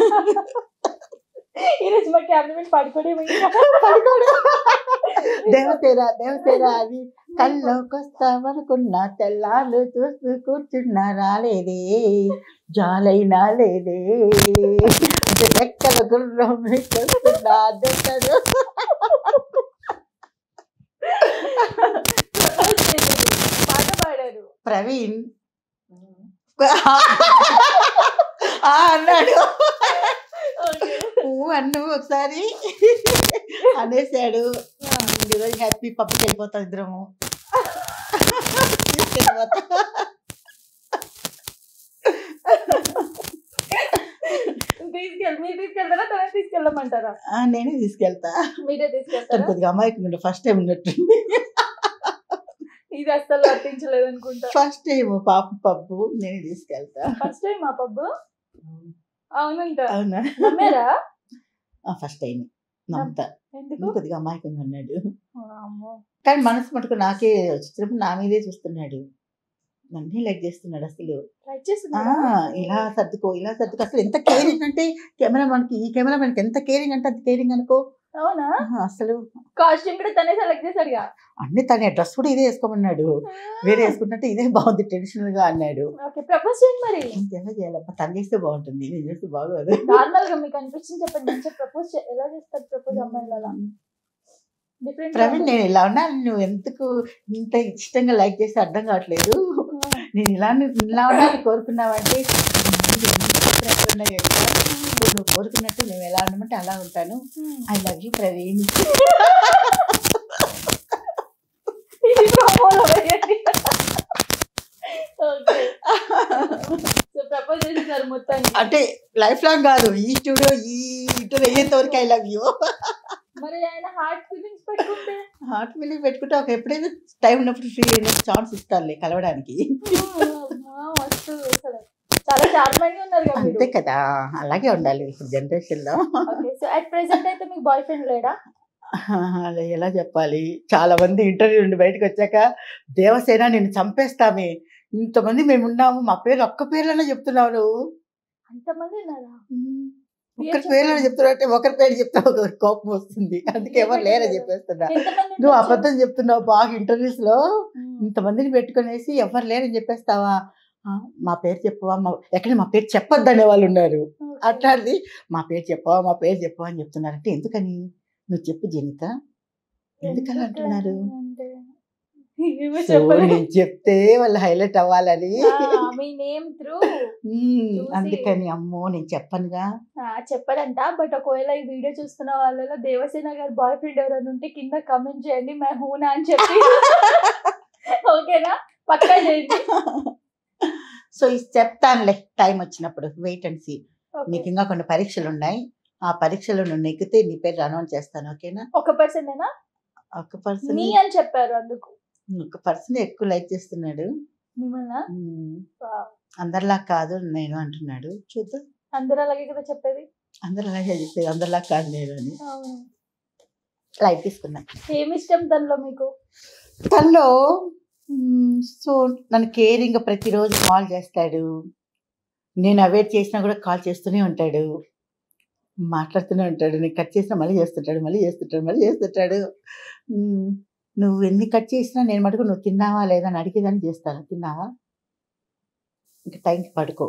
ఈరోజు మా కెమెరామెన్ పడుకోడే పడుకోడు. దేవతేరా దేవతేరా అది కల్లోకొస్తావనుకున్నా తెల్లాలు చూస్తూ కూర్చున్నా రాలేదే జాలైనా లేదే అంటే రెక్కల గుర్రం చూస్తున్నా అద్దెంటాడు పాట పాడారు ప్రవీణ్ ఆ అన్నాడు ఊ అన్ను ఒకసారి అనేసాడు ఈరోజు హ్యాపీ పప్పుకి వెళ్ళిపోతాం ఇద్దరము తీసుకెళ్ళిపోతా. తీసుకెళ్ళి మీరు తీసుకెళ్తారా తనే తీసుకెళ్ళమంటారా ఆ, నేనే తీసుకెళ్తా మీరే తను తీసుకెళ్తారా కొద్దిగా అమ్మాయికి ఫస్ట్ టైం ఉన్నట్టుంది ఇది అస్సలు వర్తించలేదు అనుకుంటా ఫస్ట్ టైం పాప పప్పు నేనే తీసుకెళ్తా ఫస్ట్ టైం మా పబ్బు అవునంట అవునా నమ్మారా ఫస్ట్ టైం నమ్ముతా ఎందుకు కొద్దిగా అమ్మాయికి అన్నాడు అమ్మో కానీ మనసు మటుకు నాకే వచ్చినప్పుడు నా మీదే చూస్తున్నాడు నన్నే లైక్ చేస్తున్నాడు అసలు ట్రై ఆ, చేస్తున్నారా ఇలా సర్దుకో ఇలా సర్దుకో అసలు ఎంత కేరింగ్ అంటే కెమెరా మనకి ఈ కెమెరా మనకి ఎంత కేరింగ్ అంటే అంత కేరింగ్ అనుకో అవునా అసలు కాస్ట్యూమ్ కూడా తనే సెలెక్ట్ చేశాడుగా అన్ని తన డ్రెస్ కూడా ఇదే వేసుకోమన్నాడు వేరే వేసుకుంటే ఇదే బాగుంది ట్రెడిషనల్ గా అన్నాడు ఓకే ప్రపోజ్ చేయండి మరి ఇంకెలా చేయాలబ్బా తను చేస్తే బాగుంటుంది నేను చేస్తే బాగోదు నార్మల్ గా మీకు అనిపించింది చెప్పండి మంచిగా ప్రపోజ్ ఎలా చేస్తారు ప్రపోజ్ అమ్మాయిలు అలా డిఫరెంట్ ప్రవీణ్ నేను ఇలా ఉన్నా నువ్వు ఎందుకు ఇంత ఇష్టంగా లైక్ చేస్తే అర్థం కావట్లేదు నేను ఇలా ఇలా ఉండాలని కోరుకున్నావంటే నువ్వు కోరుకున్నట్టు మేము ఎలా ఉండమంటే అలా ఉంటాను ఐ లవ్ యూ ప్రవీణ్ ఇది ప్రపోజ్ అవ్వండి ఓకే సో ప్రపోజ్ చేసేసారు మొత్తానికి అంటే లైఫ్ లాంగ్ కాదు ఈ స్టూడియో ఈ ఇంటర్ అయ్యేంత వరకు ఐ లవ్ యూ మరి ఆయన హార్ట్ ఫీలింగ్స్ పెట్టుకుంటే హార్ట్ ఫీలింగ్ పెట్టుకుంటే ఒక ఎప్పుడైనా టైం ఉన్నప్పుడు ఫ్రీ అయిన ఛాన్స్ ఇస్తానులే కలవడానికి అమ్మా, మస్తు అసలు చాలా చార్మైంగ్ ఉన్నారు కదా అంతే కదా అలాగే ఉండాలి ఇప్పుడు జనరేషన్ లో ఓకే సో అట్ ప్రెసెంట్ అయితే మీకు బాయ్ ఫ్రెండ్ లేడా అలా ఎలా చెప్పాలి చాలా మంది ఇంటర్వ్యూ నుండి బయటకు వచ్చాక దేవసేన నిన్ను చంపేస్తామే ఇంతమంది మేము ఉన్నాము మా పేరు ఒక్క పేర్లనే చెప్తున్నావు నువ్వు అంతమంది ఉన్నారా ఒకరి పేర్లను చెప్తున్నావు అంటే ఒకరి పేరు చెప్తావు ఒకరి కోపం వస్తుంది అందుకే ఎవరు లేరని చెప్పేస్తున్నా ఎంతమంది నువ్వు ఉండొచ్చు? అబద్ధం చెప్తున్నావు బాగా ఇంటర్వ్యూస్ లో మ్మ్. ఇంతమందిని పెట్టుకునేసి ఎవరు లేరని చెప్పేస్తావా ఆ, మా పేరు చెప్పవా మా ఎక్కడ మా పేరు చెప్పొద్దు అనే వాళ్ళు ఉన్నారు Okay. అట్లాంటిది మా పేరు చెప్పవా మా పేరు చెప్పవా అని చెప్తున్నారంటే ఎందుకని నువ్వు చెప్పు జనిత ఎందుకని అంటున్నారు అంటే ఏమో సో చెప్పలేదు. నేను చెప్తే వాళ్ళు హైలైట్ అవ్వాలని ఆ, మీ నేమ్ త్రూ మ్మ్, చూసి- అందుకని అమ్మో నేను చెప్పనుగా చెప్పారంట బట్ ఒకవేళ ఈ వీడియో చూస్తున్న వాళ్ళలో దేవసేన గారి బాయ్ ఫ్రెండ్ ఎవరైనా ఉంటే కింద కమెంట్ చేయండి మే హూనా అని చెప్పి ఓకేనా పక్కా చేయండి సో ఇది చెప్తానులే టైం వచ్చినప్పుడు వెయిట్ అండ్ సీ Okay. నీకు ఇంకా కొన్ని పరీక్షలు ఉన్నాయి ఆ పరీక్షలు నువ్వు నెగ్గితే నీ పేరు అనౌన్స్ చేస్తాను ఓకేనా ఒక పర్సన్ ఏనా ఒక పర్సన్ మీ అని చెప్పారు అందుకు ఒక పర్సన్ ఎక్కువ లైక్ చేస్తున్నాడు మిమ్మల్ని మ్మ్. అందరిలా కాదు నేను అంటున్నాడు చూద్దాం అందరూ అలాగే కదా చెప్పేది అందరు అలాగే చెప్పేది అందరిలా కాదు నేను అని అవును లైక్ తీసుకున్నా ఏమి ఇష్టం దానిలో మీకు తనలో మ్మ్, సో నన్ను కేరింగ్ ప్రతిరోజు కాల్ చేస్తాడు నేను అవేట్ చేసినా కూడా కాల్ చేస్తూనే ఉంటాడు మాట్లాడుతూనే ఉంటాడు నేను కట్ చేసినా మళ్ళీ చేస్తుంటాడు మళ్ళీ చేస్తుంటాడు మళ్ళీ చేస్తుంటాడు మ్మ్, నువ్వు ఎన్ని కట్ చేసినా నేను మటుకు నువ్వు తిన్నావా లేదా అని అడిగేదాన్ని చేస్తాను తిన్నావా ఇంకా టైంకి పడుకో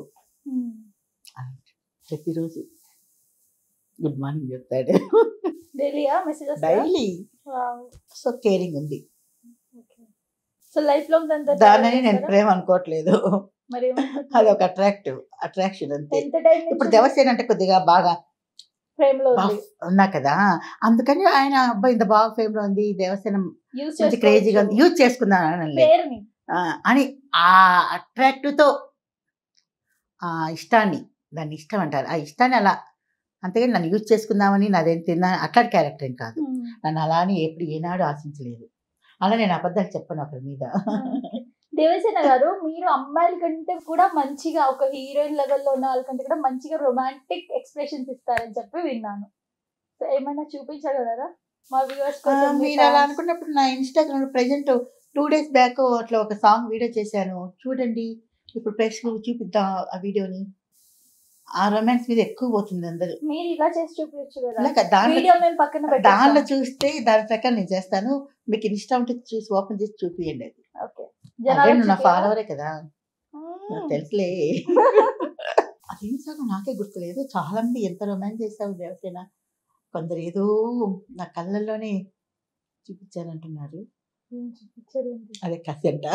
ప్రతిరోజు గుడ్ మార్నింగ్ చెప్తాడు డైలీయా మెసేజ్ డైలీ సో కేరింగ్ ఉంది సో లైఫ్ లాంగ్ దాని దానిని నేను ప్రేమ అనుకోవట్లేదు మరి అది ఒక అట్రాక్టివ్ అట్రాక్షన్ అంతే ఎంత టైం ఇప్పుడు దేవసేన అంటే కొద్దిగా బాగా ఫ్రేమ్ లో బాగా ఉన్నా కదా అందుకని ఆయన అబ్బాయి ఇంత బాగా ఫేమ్ లో ఉంది దేవసేన యూస్ మంచి క్రేజీగా ఉంది యూజ్ చేసుకుందాం అనలే. పేరుని ఆ అని ఆ అట్రాక్టివ్ తో ఆ ఇష్టాన్ని దాన్ని ఇష్టం అంటారు ఆ ఇష్టాన్ని అలా అంతేగాని నన్ను యూజ్ చేసుకుందామని నాదేం తిన్నా అట్లాంటి క్యారెక్టర్ ఏం కాదు నన్ను అలా అని ఎప్పుడు ఏనాడు ఆశించలేదు అలా నేను అబద్ధాలు చెప్పను ఒకరి మీద దేవసేన గారు మీరు అమ్మాయిల కంటే కూడా మంచిగా ఒక హీరోయిన్ లెవెల్లో ఉన్న వాళ్ళకంటే కూడా మంచిగా రొమాంటిక్ ఎక్స్ప్రెషన్స్ ఇస్తారని చెప్పి విన్నాను సో ఏమైనా చూపించగలరా మా వ్యూవర్స్ ఆ, మీరు అలా అనుకున్నప్పుడు నా Instagram present two days back అట్లా ఒక సాంగ్ వీడియో చేశాను చూడండి ఇప్పుడు ప్రేక్షకులకు చూపిద్దాం ఆ వీడియోని ఆ రొమాన్స్ మీద ఎక్కువ పోతుంది అందరు మీరు ఇలా చేసి చూపించచ్చు కదా ఇలా కాదు, దాంట్లో వీడియో మేము పక్కన దానిలో పెట్టాను చూస్తే దాని ప్రకారం నేను చేస్తాను మీకు ఇన్స్టా ఉంటే చూసి ఓపెన్ చేసి చూపియండి అది ఓకే అదే నువ్వు నా ఫాలోవరే కదా నాకు తెలుసులే అది సగం నాకే గుర్తులేదు చాలా మంది ఎంత రొమాన్స్ చేసావు దేవసేన కొందరు ఏదో నా కళ్ళల్లోనే చూపించానంటున్నారు అదే కసంట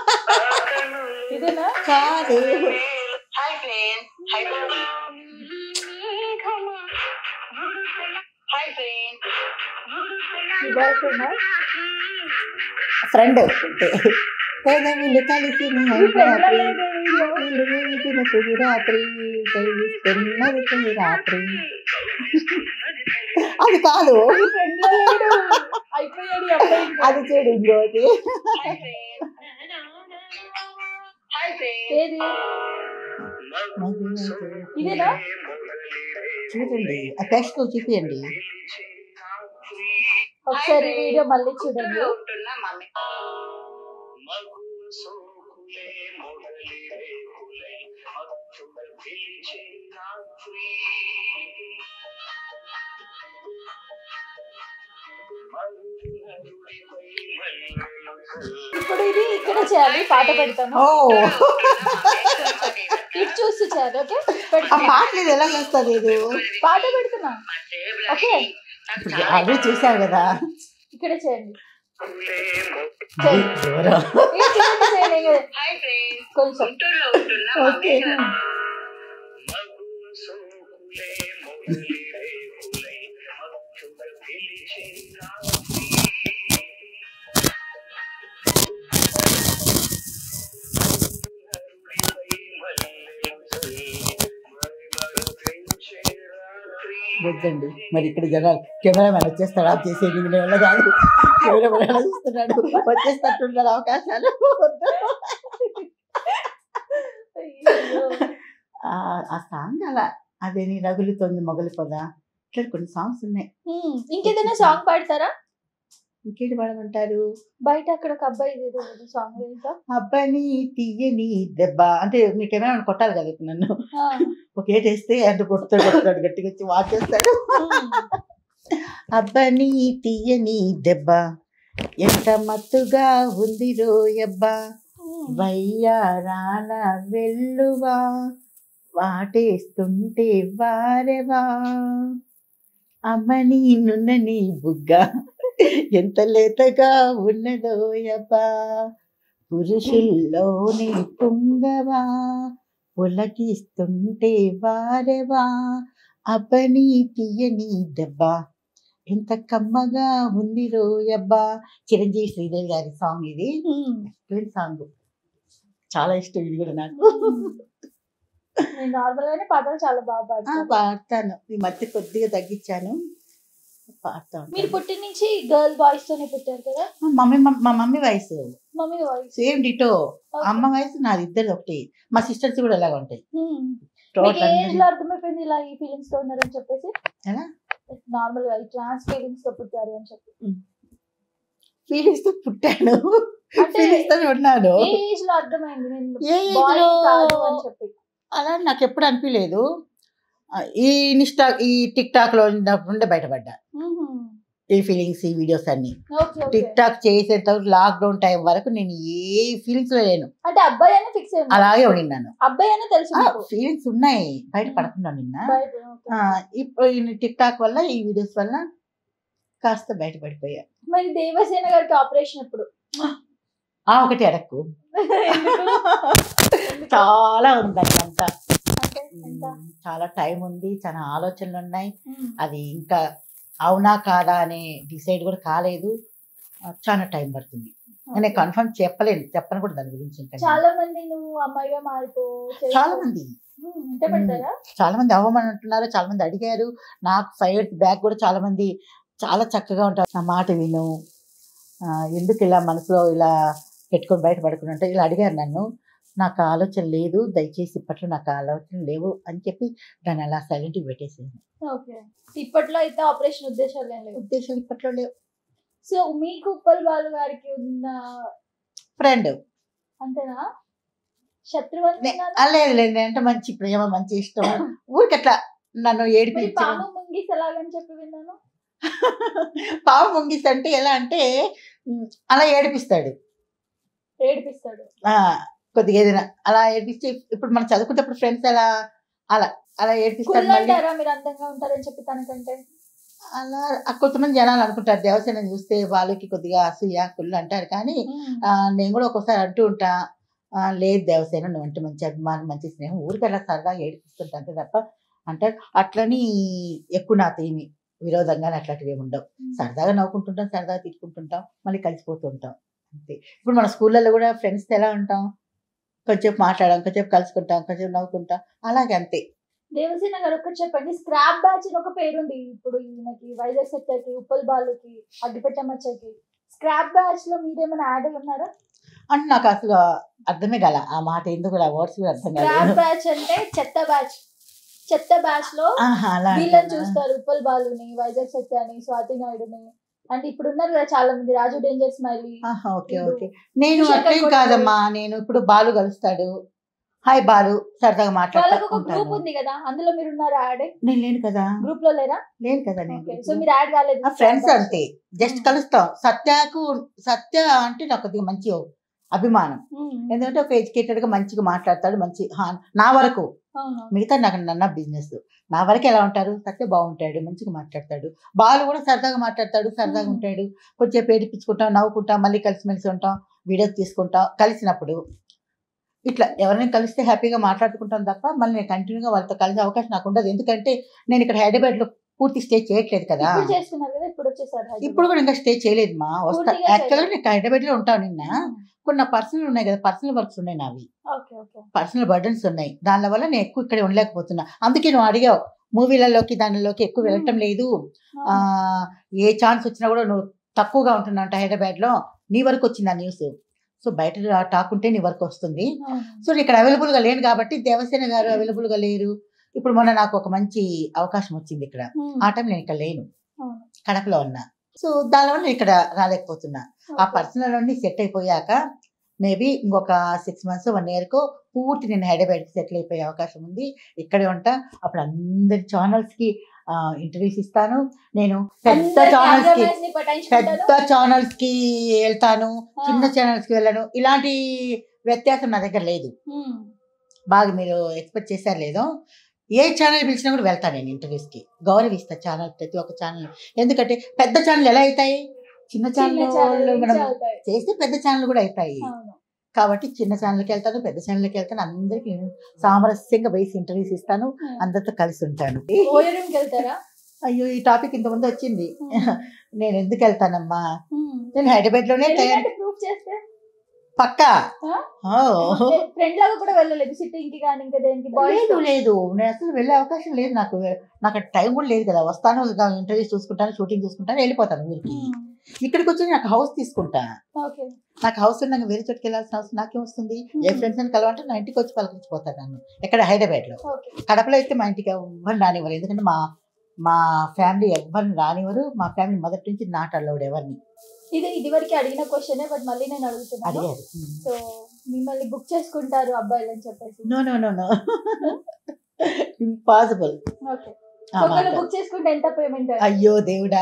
ఇదేనా కాదు మీ బాయ్ ఫ్రెండ్ ఫ్రెండ్ పెదవులు కలిసి మీ ఫ్రెండ్ రాత్రి కలిస్తున్నది తొలి రాత్రి అది కాదు ఫ్రెండ్ లేడు అయిపోయాడు ఈ అబ్బాయి ఇంకా. అది చూడు ఇంకోటి ఏది ఇదేనా చూడండి ఆ టెక్స్ట్ చూపియండి ఒకసారి వీడియో మళ్ళీ చూడండి ఇప్పుడు ఇది ఇక్కడ చేయాలి పాట పెడతాను ఓ ఇటు చూస్తూ చేయాలి ఓకే ఆ పెడతా పాటలు ఇది ఎలా వస్తుంది ఇది పాట పెడుతున్నా ఓకే ఇప్పుడు ఆల్రెడీ చూసావు కదా ఇక్కడ చేయండి ఎవరో ఇటు చేయండి, చేయండి, ఇంకా. కొంచెం ఓకే వద్దండి మరి ఇక్కడ జనాలు కెమెరామెన్ వచ్చేస్తాడు ఆఫ్ చేసేది నేను వల్ల కాదు కెమెరామెన్ ఎలా చూస్తున్నాడు వచ్చేస్తట్టున్నారు అవకాశాలు వద్దు. అయ్యో. ఆ ఆ సాంగ్ అలా అదే నీ రగులుతోంది మొగలు పొద ఇట్లా కొన్ని సాంగ్స్ ఉన్నాయి హ్మ్, ఇంకేదైనా సాంగ్ పాడతారా ఇంకేంటి పాడమంటారు బయట అక్కడ ఒక అబ్బాయి ఏదో సాంగ్ ఇంకా అబ్బని తీయని దెబ్బ అంటే మీ కెమెరా కొట్టాలి కదా ఇప్పుడు నన్ను ఆ, ఒక ఏట్ వేస్తే అంటే కొట్టుతాడు కొట్టుతాడు గట్టిగా వచ్చి వాచేస్తాడు హ్మ్. అబ్బని తీయని దెబ్బ ఎంత మత్తుగా ఉంది రోయబ్బా హ్మ్. వయ్యారాల వెల్లువా వాటేస్తుంటే వారెవా అమ్మని నున్నని బుగ్గ ఎంత లేతగా ఉన్నదోయబ్బా పురుషుల్లోని పుంగవా పులకిస్తుంటే వారెవా అబ్బని తీయని దెబ్బ ఎంత కమ్మగా ఉంది రోయబ్బా చిరంజీవి శ్రీదేవి గారి సాంగ్ ఇది హ్మ్. ఫేవరెట్ సాంగ్ చాలా ఇష్టం ఇది కూడా నాకు నేను నార్మల్ గానే పాటలు చాలా బాగా ఆ, పాడతాను పాడతాను ఈ మధ్య కొద్దిగా తగ్గించాను పాడుతా మీరు ఉంటాను. పుట్టిన నుంచి గర్ల్ బాయ్స్ తోనే పుట్టారు కదా మా మమ్మీ మా మమ్మీ వయసు మమ్మీ వాయిస్ సేమ్ డిటో అమ్మ వయసు నాది ఇద్దరు ఒకటి మా సిస్టర్స్ కూడా ఇలాగ ఉంటాయి మీకు టోటల్ ఏ ఏజ్ లో అర్థమైపోయింది ఇలా ఈ ఫీలింగ్స్ తో ఉన్నారని చెప్పేసి ఎలా నార్మల్ గా ఈ ట్రాన్స్ ఫీలింగ్స్ తో పుట్టారు అని చెప్పి ఫీలింగ్స్ తో పుట్టాను అంటే ఫీలింగ్స్ తో ఉన్నాను ఏ ఏజ్ లో అర్థమైంది నేను ఏ age బాయ్ లో? కాదు అని చెప్పి అలా నాకు ఎప్పుడు అనిపించలేదు ఆ, ఈ ఇన్స్టా ఈ టిక్ టాక్ లో ఉన్నప్పుడే బయటపడ్డా ఈ ఫీలింగ్స్ ఈ వీడియోస్ అన్ని ఓకే ఓకే టిక్ టాక్ చేసేంత లాక్డౌన్ టైం వరకు నేను ఏ ఫీలింగ్స్ లేను అంటే అబ్బాయి అని ఫిక్స్ అయ్యింది అలాగే ఉండిన్నాను అబ్బాయి అని తెలుసు మీకు. ఫీలింగ్స్ ఉన్నాయి బయట పడుతున్నాను నిన్న బయట, okay. ఆ, ఇప్పుడు ఈ టిక్ టాక్ వల్ల ఈ వీడియోస్ వల్ల కాస్త బయట పడిపోయా మరి దేవసేన గారికి ఆపరేషన్ ఎప్పుడు ఆ ఒకటి అడక్కు ఎందుకు? ఎందుకు? చాలా ఉందండి అంతా అంటే ఎంత? చాలా టైం ఉంది చాలా ఆలోచనలు ఉన్నాయి ఉమ్. అది ఇంకా అవునా కాదా అనే డిసైడ్ కూడా కాలేదు ఆ, చాలా టైం పడుతుంది నేను Okay. కన్ఫర్మ్ చెప్పలేను చెప్పను కూడా దాని గురించి ఇంకా నేను. చాలా మంది నువ్వు అమ్మాయిగా మారిపో చేసుకో. చాలా మంది ఉమ్, అంటే పెడతారా చాలా మంది అవ్వమని అంటున్నారు చాలా మంది అడిగారు నాకు ఫైవ్ ఇయర్స్ బ్యాక్ కూడా చాలా మంది చాలా చక్కగా ఉంటారు నా మాట విను ఆ, ఎందుకు ఇలా మనసులో ఇలా పెట్టుకొని బయట పడుకున్నట్టు ఇలా అడిగారు నన్ను నాకు ఆ ఆలోచన లేదు దయచేసి ఇప్పట్లో నాకు ఆ ఆలోచన లేవు అని చెప్పి దాన్ని అలా సైలెంట్గా పెట్టేసింది ఓకే ఇప్పట్లో అయితే ఆపరేషన్ ఉద్దేశాలు ఏం లేవు ఉద్దేశం ఇప్పట్లో లేవు సో మీకు ఉప్పల్ బాలు గారికి ఉన్న ఫ్రెండ్ అంతేనా శత్రువని లేదు లేదు అంటే మంచి ప్రేమ మంచి ఇష్టం ఊరికి అట్లా నన్ను మరి ఏడిపించడం పాము ముంగిస్ ఎలాగని చెప్పి విన్నాను పాము ముంగిస్ అంటే ఎలా అంటే ఉమ్, అలా ఏడిపిస్తాడు ఏడిపిస్తాడు ఆ, కొద్దిగా ఏదైనా అలా ఏడిపించి ఇప్పుడు మనం చదువుకునేటప్పుడు ఫ్రెండ్స్ అలా అలా అలా ఏడిపిస్తాడు కుళ్ళు మళ్ళీ అంటారా మీరు అందంగా ఉంటారని చెప్పి తనకంటే అలా ఆ కొంతమంది జనాలు అనుకుంటారు దేవసేన చూస్తే వాళ్ళకి కొద్దిగా అసూయ కుళ్ళు అంటారు కానీ ఉమ్. ఆ, నేను కూడా ఒక్కోసారి అంటూ ఉంటా ఆ, లేదు దేవసేన నువ్వు అంటే మంచి అభిమానం మంచి స్నేహం ఊరికి అలా సరదాగా ఏడిపిస్తుంటా అంతే తప్ప అంటారు అట్లని ఎక్కువ నాతో ఏమి విరోధంగా అట్లాంటివి ఏమి ఉండవు సరదాగా నవ్వుకుంటుంటాం సరదాగా తిట్టుకుంటుంటాం మళ్ళీ కలిసిపోతూ ఉంటాం అంతే ఇప్పుడు మన స్కూళ్ళల్లో కూడా ఫ్రెండ్స్ ఎలా ఉంటాం కొంచెం మాట్లాడడం కొంచెం కలుసుకుంటాం కొంచెం నవ్వుకుంటాం అలాగే అంతే దేవసేన గారు ఒకటి చెప్పండి స్క్రాప్ బ్యాచ్ అని ఒక పేరుంది ఇప్పుడు ఈయనకి వైజాగ్ సెక్టర్కి ఉప్పల్ బాలుకి అడ్డుపెట్ట మచ్చకి స్క్రాప్ బ్యాచ్ లో మీరేమైనా యాడ్ అయి ఉన్నారా అంటే నాకు అసలు అర్థమే కాల ఆ మాట ఎందుకు ఆ వర్డ్స్ కూడా అర్థం స్క్రాప్ కాలేదు బ్యాచ్ అంటే చెత్త బ్యాచ్ చెత్త బ్యాచ్ లో ఆహా, అలా వీళ్ళని అంటారా? చూస్తారు ఉప్పల్ బాలుని వైజాగ్ సత్యాని స్వాతి నాయుడుని అంటే ఇప్పుడు ఉన్నారు కదా చాలా మంది రాజు డేంజర్ స్మైలీ ఆహా, ఓకే వీళ్ళు ఓకే నేను విశాఖ అట్లేం కూడా కాదమ్మా నేను ఇప్పుడు బాలు కలుస్తాడు హాయ్ బాలు సరదాగా వాళ్ళకు ఒక గ్రూప్ మాట్లాడుకుంటాను ఉంది కదా అందులో మీరు ఉన్నారా యాడ్ నేను లేను కదా గ్రూప్ లో లేరా లేను కదా ఓకే సో నేను మీరు యాడ్ కాలేదు ఫ్రెండ్స్ అంతే జస్ట్ Hmm. కలుస్తాం సత్యకు సత్య అంటే నాకు కొద్దిగా మంచి అభిమానం ఉమ్, ఎందుకంటే ఒక ఎడ్యుకేటెడ్ గా మంచిగా మాట్లాడతాడు మంచి హా- నా వరకు అవును. మిగతా నాకు నన్న బిజినెస్ నా వరకు ఎలా ఉంటారు సత్య బాగుంటాడు మంచిగా మాట్లాడతాడు బాలు కూడా సరదాగా మాట్లాడతాడు సరదాగా Hmm. ఉంటాడు కొంచెం ఏడిపించుకుంటాం నవ్వుకుంటాం మళ్ళీ కలిసిమెలిసి ఉంటాం వీడియోస్ తీసుకుంటాం కలిసినప్పుడు ఇట్లా ఎవరైనా కలిస్తే హ్యాపీగా మాట్లాడుకుంటాం తప్ప మళ్ళీ నేను కంటిన్యూగా వాళ్ళతో కలిసే అవకాశం నాకు ఉండదు ఎందుకంటే నేను ఇక్కడ హైదరాబాద్ లో పూర్తి స్టే చేయట్లేదు కదా ఇప్పుడు చేస్తున్నారు కదా ఇప్పుడు వచ్చేసారు హైదరాబాద్. ఇప్పుడు కూడా ఇంకా స్టే చేయలేదు మా వస్తా పూర్తిగా యాక్చువల్గా నేను హైదరాబాద్ లో ఉంటాను నిన్న ఉమ్, కొన్ని పర్సనల్ ఉన్నాయి కదా పర్సనల్ వర్క్స్ ఉన్నాయి నావి ఓకే ఓకే పర్సనల్ బర్డన్స్ ఉన్నాయి దాని వల్ల నేను ఎక్కువ ఇక్కడ ఉండలేకపోతున్నా అందుకే నువ్వు అడిగావు మూవీలలోకి దానిలోకి ఎక్కువ వెళ్ళటం లేదు ఆ ఏ ఛాన్స్ వచ్చినా కూడా నువ్వు తక్కువగా ఉంటున్నావు హైదరాబాద్ లో నీ వరకు వచ్చింది ఆ న్యూస్ సో బయట టాక్ ఉంటే నీ వరకు వస్తుంది అవును. సో నేను ఇక్కడ అవైలబుల్ గా లేను కాబట్టి దేవసేన గారు అవైలబుల్ గా లేరు ఇప్పుడు మొన్న నాకు ఒక మంచి అవకాశం వచ్చింది ఇక్కడ ఉమ్, ఆ టైం నేను ఇక్కడ లేను అవును. కడపలో ఉన్నా సో దానివల్ల నేను ఇక్కడ రాలేకపోతున్నా ఆ ఓకే. పర్సనల్ అన్ని సెట్ అయిపోయాక మేబీ ఇంకొక సిక్స్ మంత్స్ వన్ ఇయర్కు పూర్తి నేను హైదరాబాద్కి సెటిల్ అయిపోయే అవకాశం ఉంది ఇక్కడే ఉంటా అప్పుడు అందరి ఛానల్స్కి ఇంటర్వ్యూస్ ఇస్తాను నేను పెద్ద అందరు ఛానల్స్కి cameramans ని పటాయించుకుంటారు. పెద్ద ఛానల్స్కి వెళ్తాను ఆ. చిన్న ఛానల్స్కి వెళ్ళను ఇలాంటి వ్యత్యాసం నా దగ్గర లేదు ఉమ్, బాగా మీరు ఎక్స్పెక్ట్ చేశారు లేదో ఏ ఛానల్ పిలిచినా కూడా వెళ్తాను నేను ఇంటర్వ్యూస్కి గౌరవిస్తా ఛానల్ ప్రతి ఒక్క ఛానల్ ఎందుకంటే పెద్ద ఛానల్ ఎలా అవుతాయి చిన్న చిన్న ఛానల్ ఛానల్ నుంచి మనం అవుతాయి. చేస్తే పెద్ద ఛానల్ కూడా అవుతాయి అవును. కాబట్టి చిన్న ఛానల్కి వెళ్తాను పెద్ద ఛానల్కి వెళ్తాను అందరికి నేను సామరస్యంగా వేసి ఇంటర్వ్యూస్ ఇస్తాను ఉమ్. అందరితో కలిసి ఉంటాను ఓయరంకి వెళ్తారా అయ్యో ఈ టాపిక్ ఇంతకుముందు వచ్చింది నేను ఎందుకు వెళ్తానమ్మా ఉమ్. నేను హైదరాబాద్ లోనే తయారు వెళ్ళినట్టు ప్రూఫ్ చేస్తే పక్కా ఆ? ఓ. ఫ్రెండ్ లాగా కూడా వెళ్ళలేదు సిట్టింగ్ కి కానీ ఇంకా దేనికి బాయ్స్ లేదు లేదు నేను అసలు వెళ్ళే అవకాశం లేదు నాకు నాకు టైం కూడా లేదు కదా వస్తాను ఇంటర్వ్యూస్ చూసుకుంటాను షూటింగ్ చూసుకుంటాను వెళ్ళిపోతాను ఊరికి ఇక్కడికి వచ్చి నాకు హౌస్ తీసుకుంటా ఓకే నాకు హౌస్ ఉన్నాక వేరే చోటుకి వెళ్ళాల్సిన అవసరం నాకేం వస్తుంది ఏ ఫ్రెండ్స్ అని కలవంటే నా ఇంటికి వచ్చి పలకరించిపోతాను నన్ను ఎక్కడ హైదరాబాద్ లో ఓకే కడపలో అయితే మా ఇంటికి ఎవ్వరు రానివ్వరు ఎందుకంటే మా మా ఫ్యామిలీ ఎవరిని రానివ్వరు మా ఫ్యామిలీ మొదటి నుంచి నాట్ అల్లవుడు ఎవరిని ఇది ఇది వరకు అడిగిన క్వశ్చన్ బట్ మళ్ళీ నేను అడుగుతున్నాను అడిగారు సో మిమ్మల్ని బుక్ చేసుకుంటారు అబ్బాయిలు అని చెప్పేసి no no no no impossible okay ఒకవేళ బుక్ చేసుకుంటే ఎంత పేమెంట్ అయ్యో దేవుడా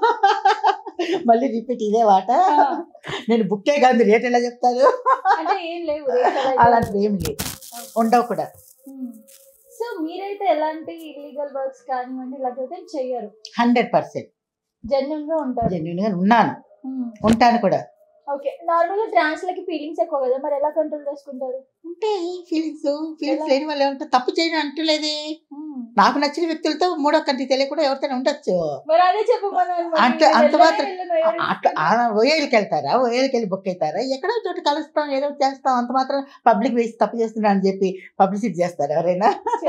మళ్ళీ రిపీట్ ఇదే మాట నేను బుక్కే కాదు రేట్ ఎలా చెప్తారు అంటే ఏం లేవు rates అలా అయితే అలాంటివి ఏం లేవు ఉండవు కూడా సో మీరైతే ఎలాంటి ఇల్లీగల్ వర్క్స్ కానివ్వండి ఇలాంటివైతే చెయ్యరు హండ్రెడ్ పర్సెంట్ జెన్యున్ గా ఉంటారు జెన్యున్ గా ఉన్నాను ఉంటాను కూడా ఓకే నార్మల్ గా ట్రాన్స్ లకి ఫీలింగ్స్ ఎక్కువ కదా మరి ఎలా కంట్రోల్ చేసుకుంటారు ఉంటాయి ఫీలింగ్స్ ఫీలింగ్స్ ఎలా? లేని వాళ్ళు ఏమంటారు తప్పు చేయడం అంటలేదే Hmm. నాకు నచ్చిన వ్యక్తులతో మూడో కంటి తెలియకుండా ఎవరితోనే ఉండొచ్చు మరి అదే చెప్పమను అంటే అంత మాత్రం అట్లా ఓయేలకి వెళ్తారా ఓయేలకి వెళ్ళి బుక్ అవుతారా ఎక్కడో చోట కలుస్తాం ఏదో ఒకటి చేస్తాం అంత మాత్రం పబ్లిక్ వేసి తప్పు చేస్తున్నా అని చెప్పి పబ్లిసిటీ చేస్తారు ఎవరైనా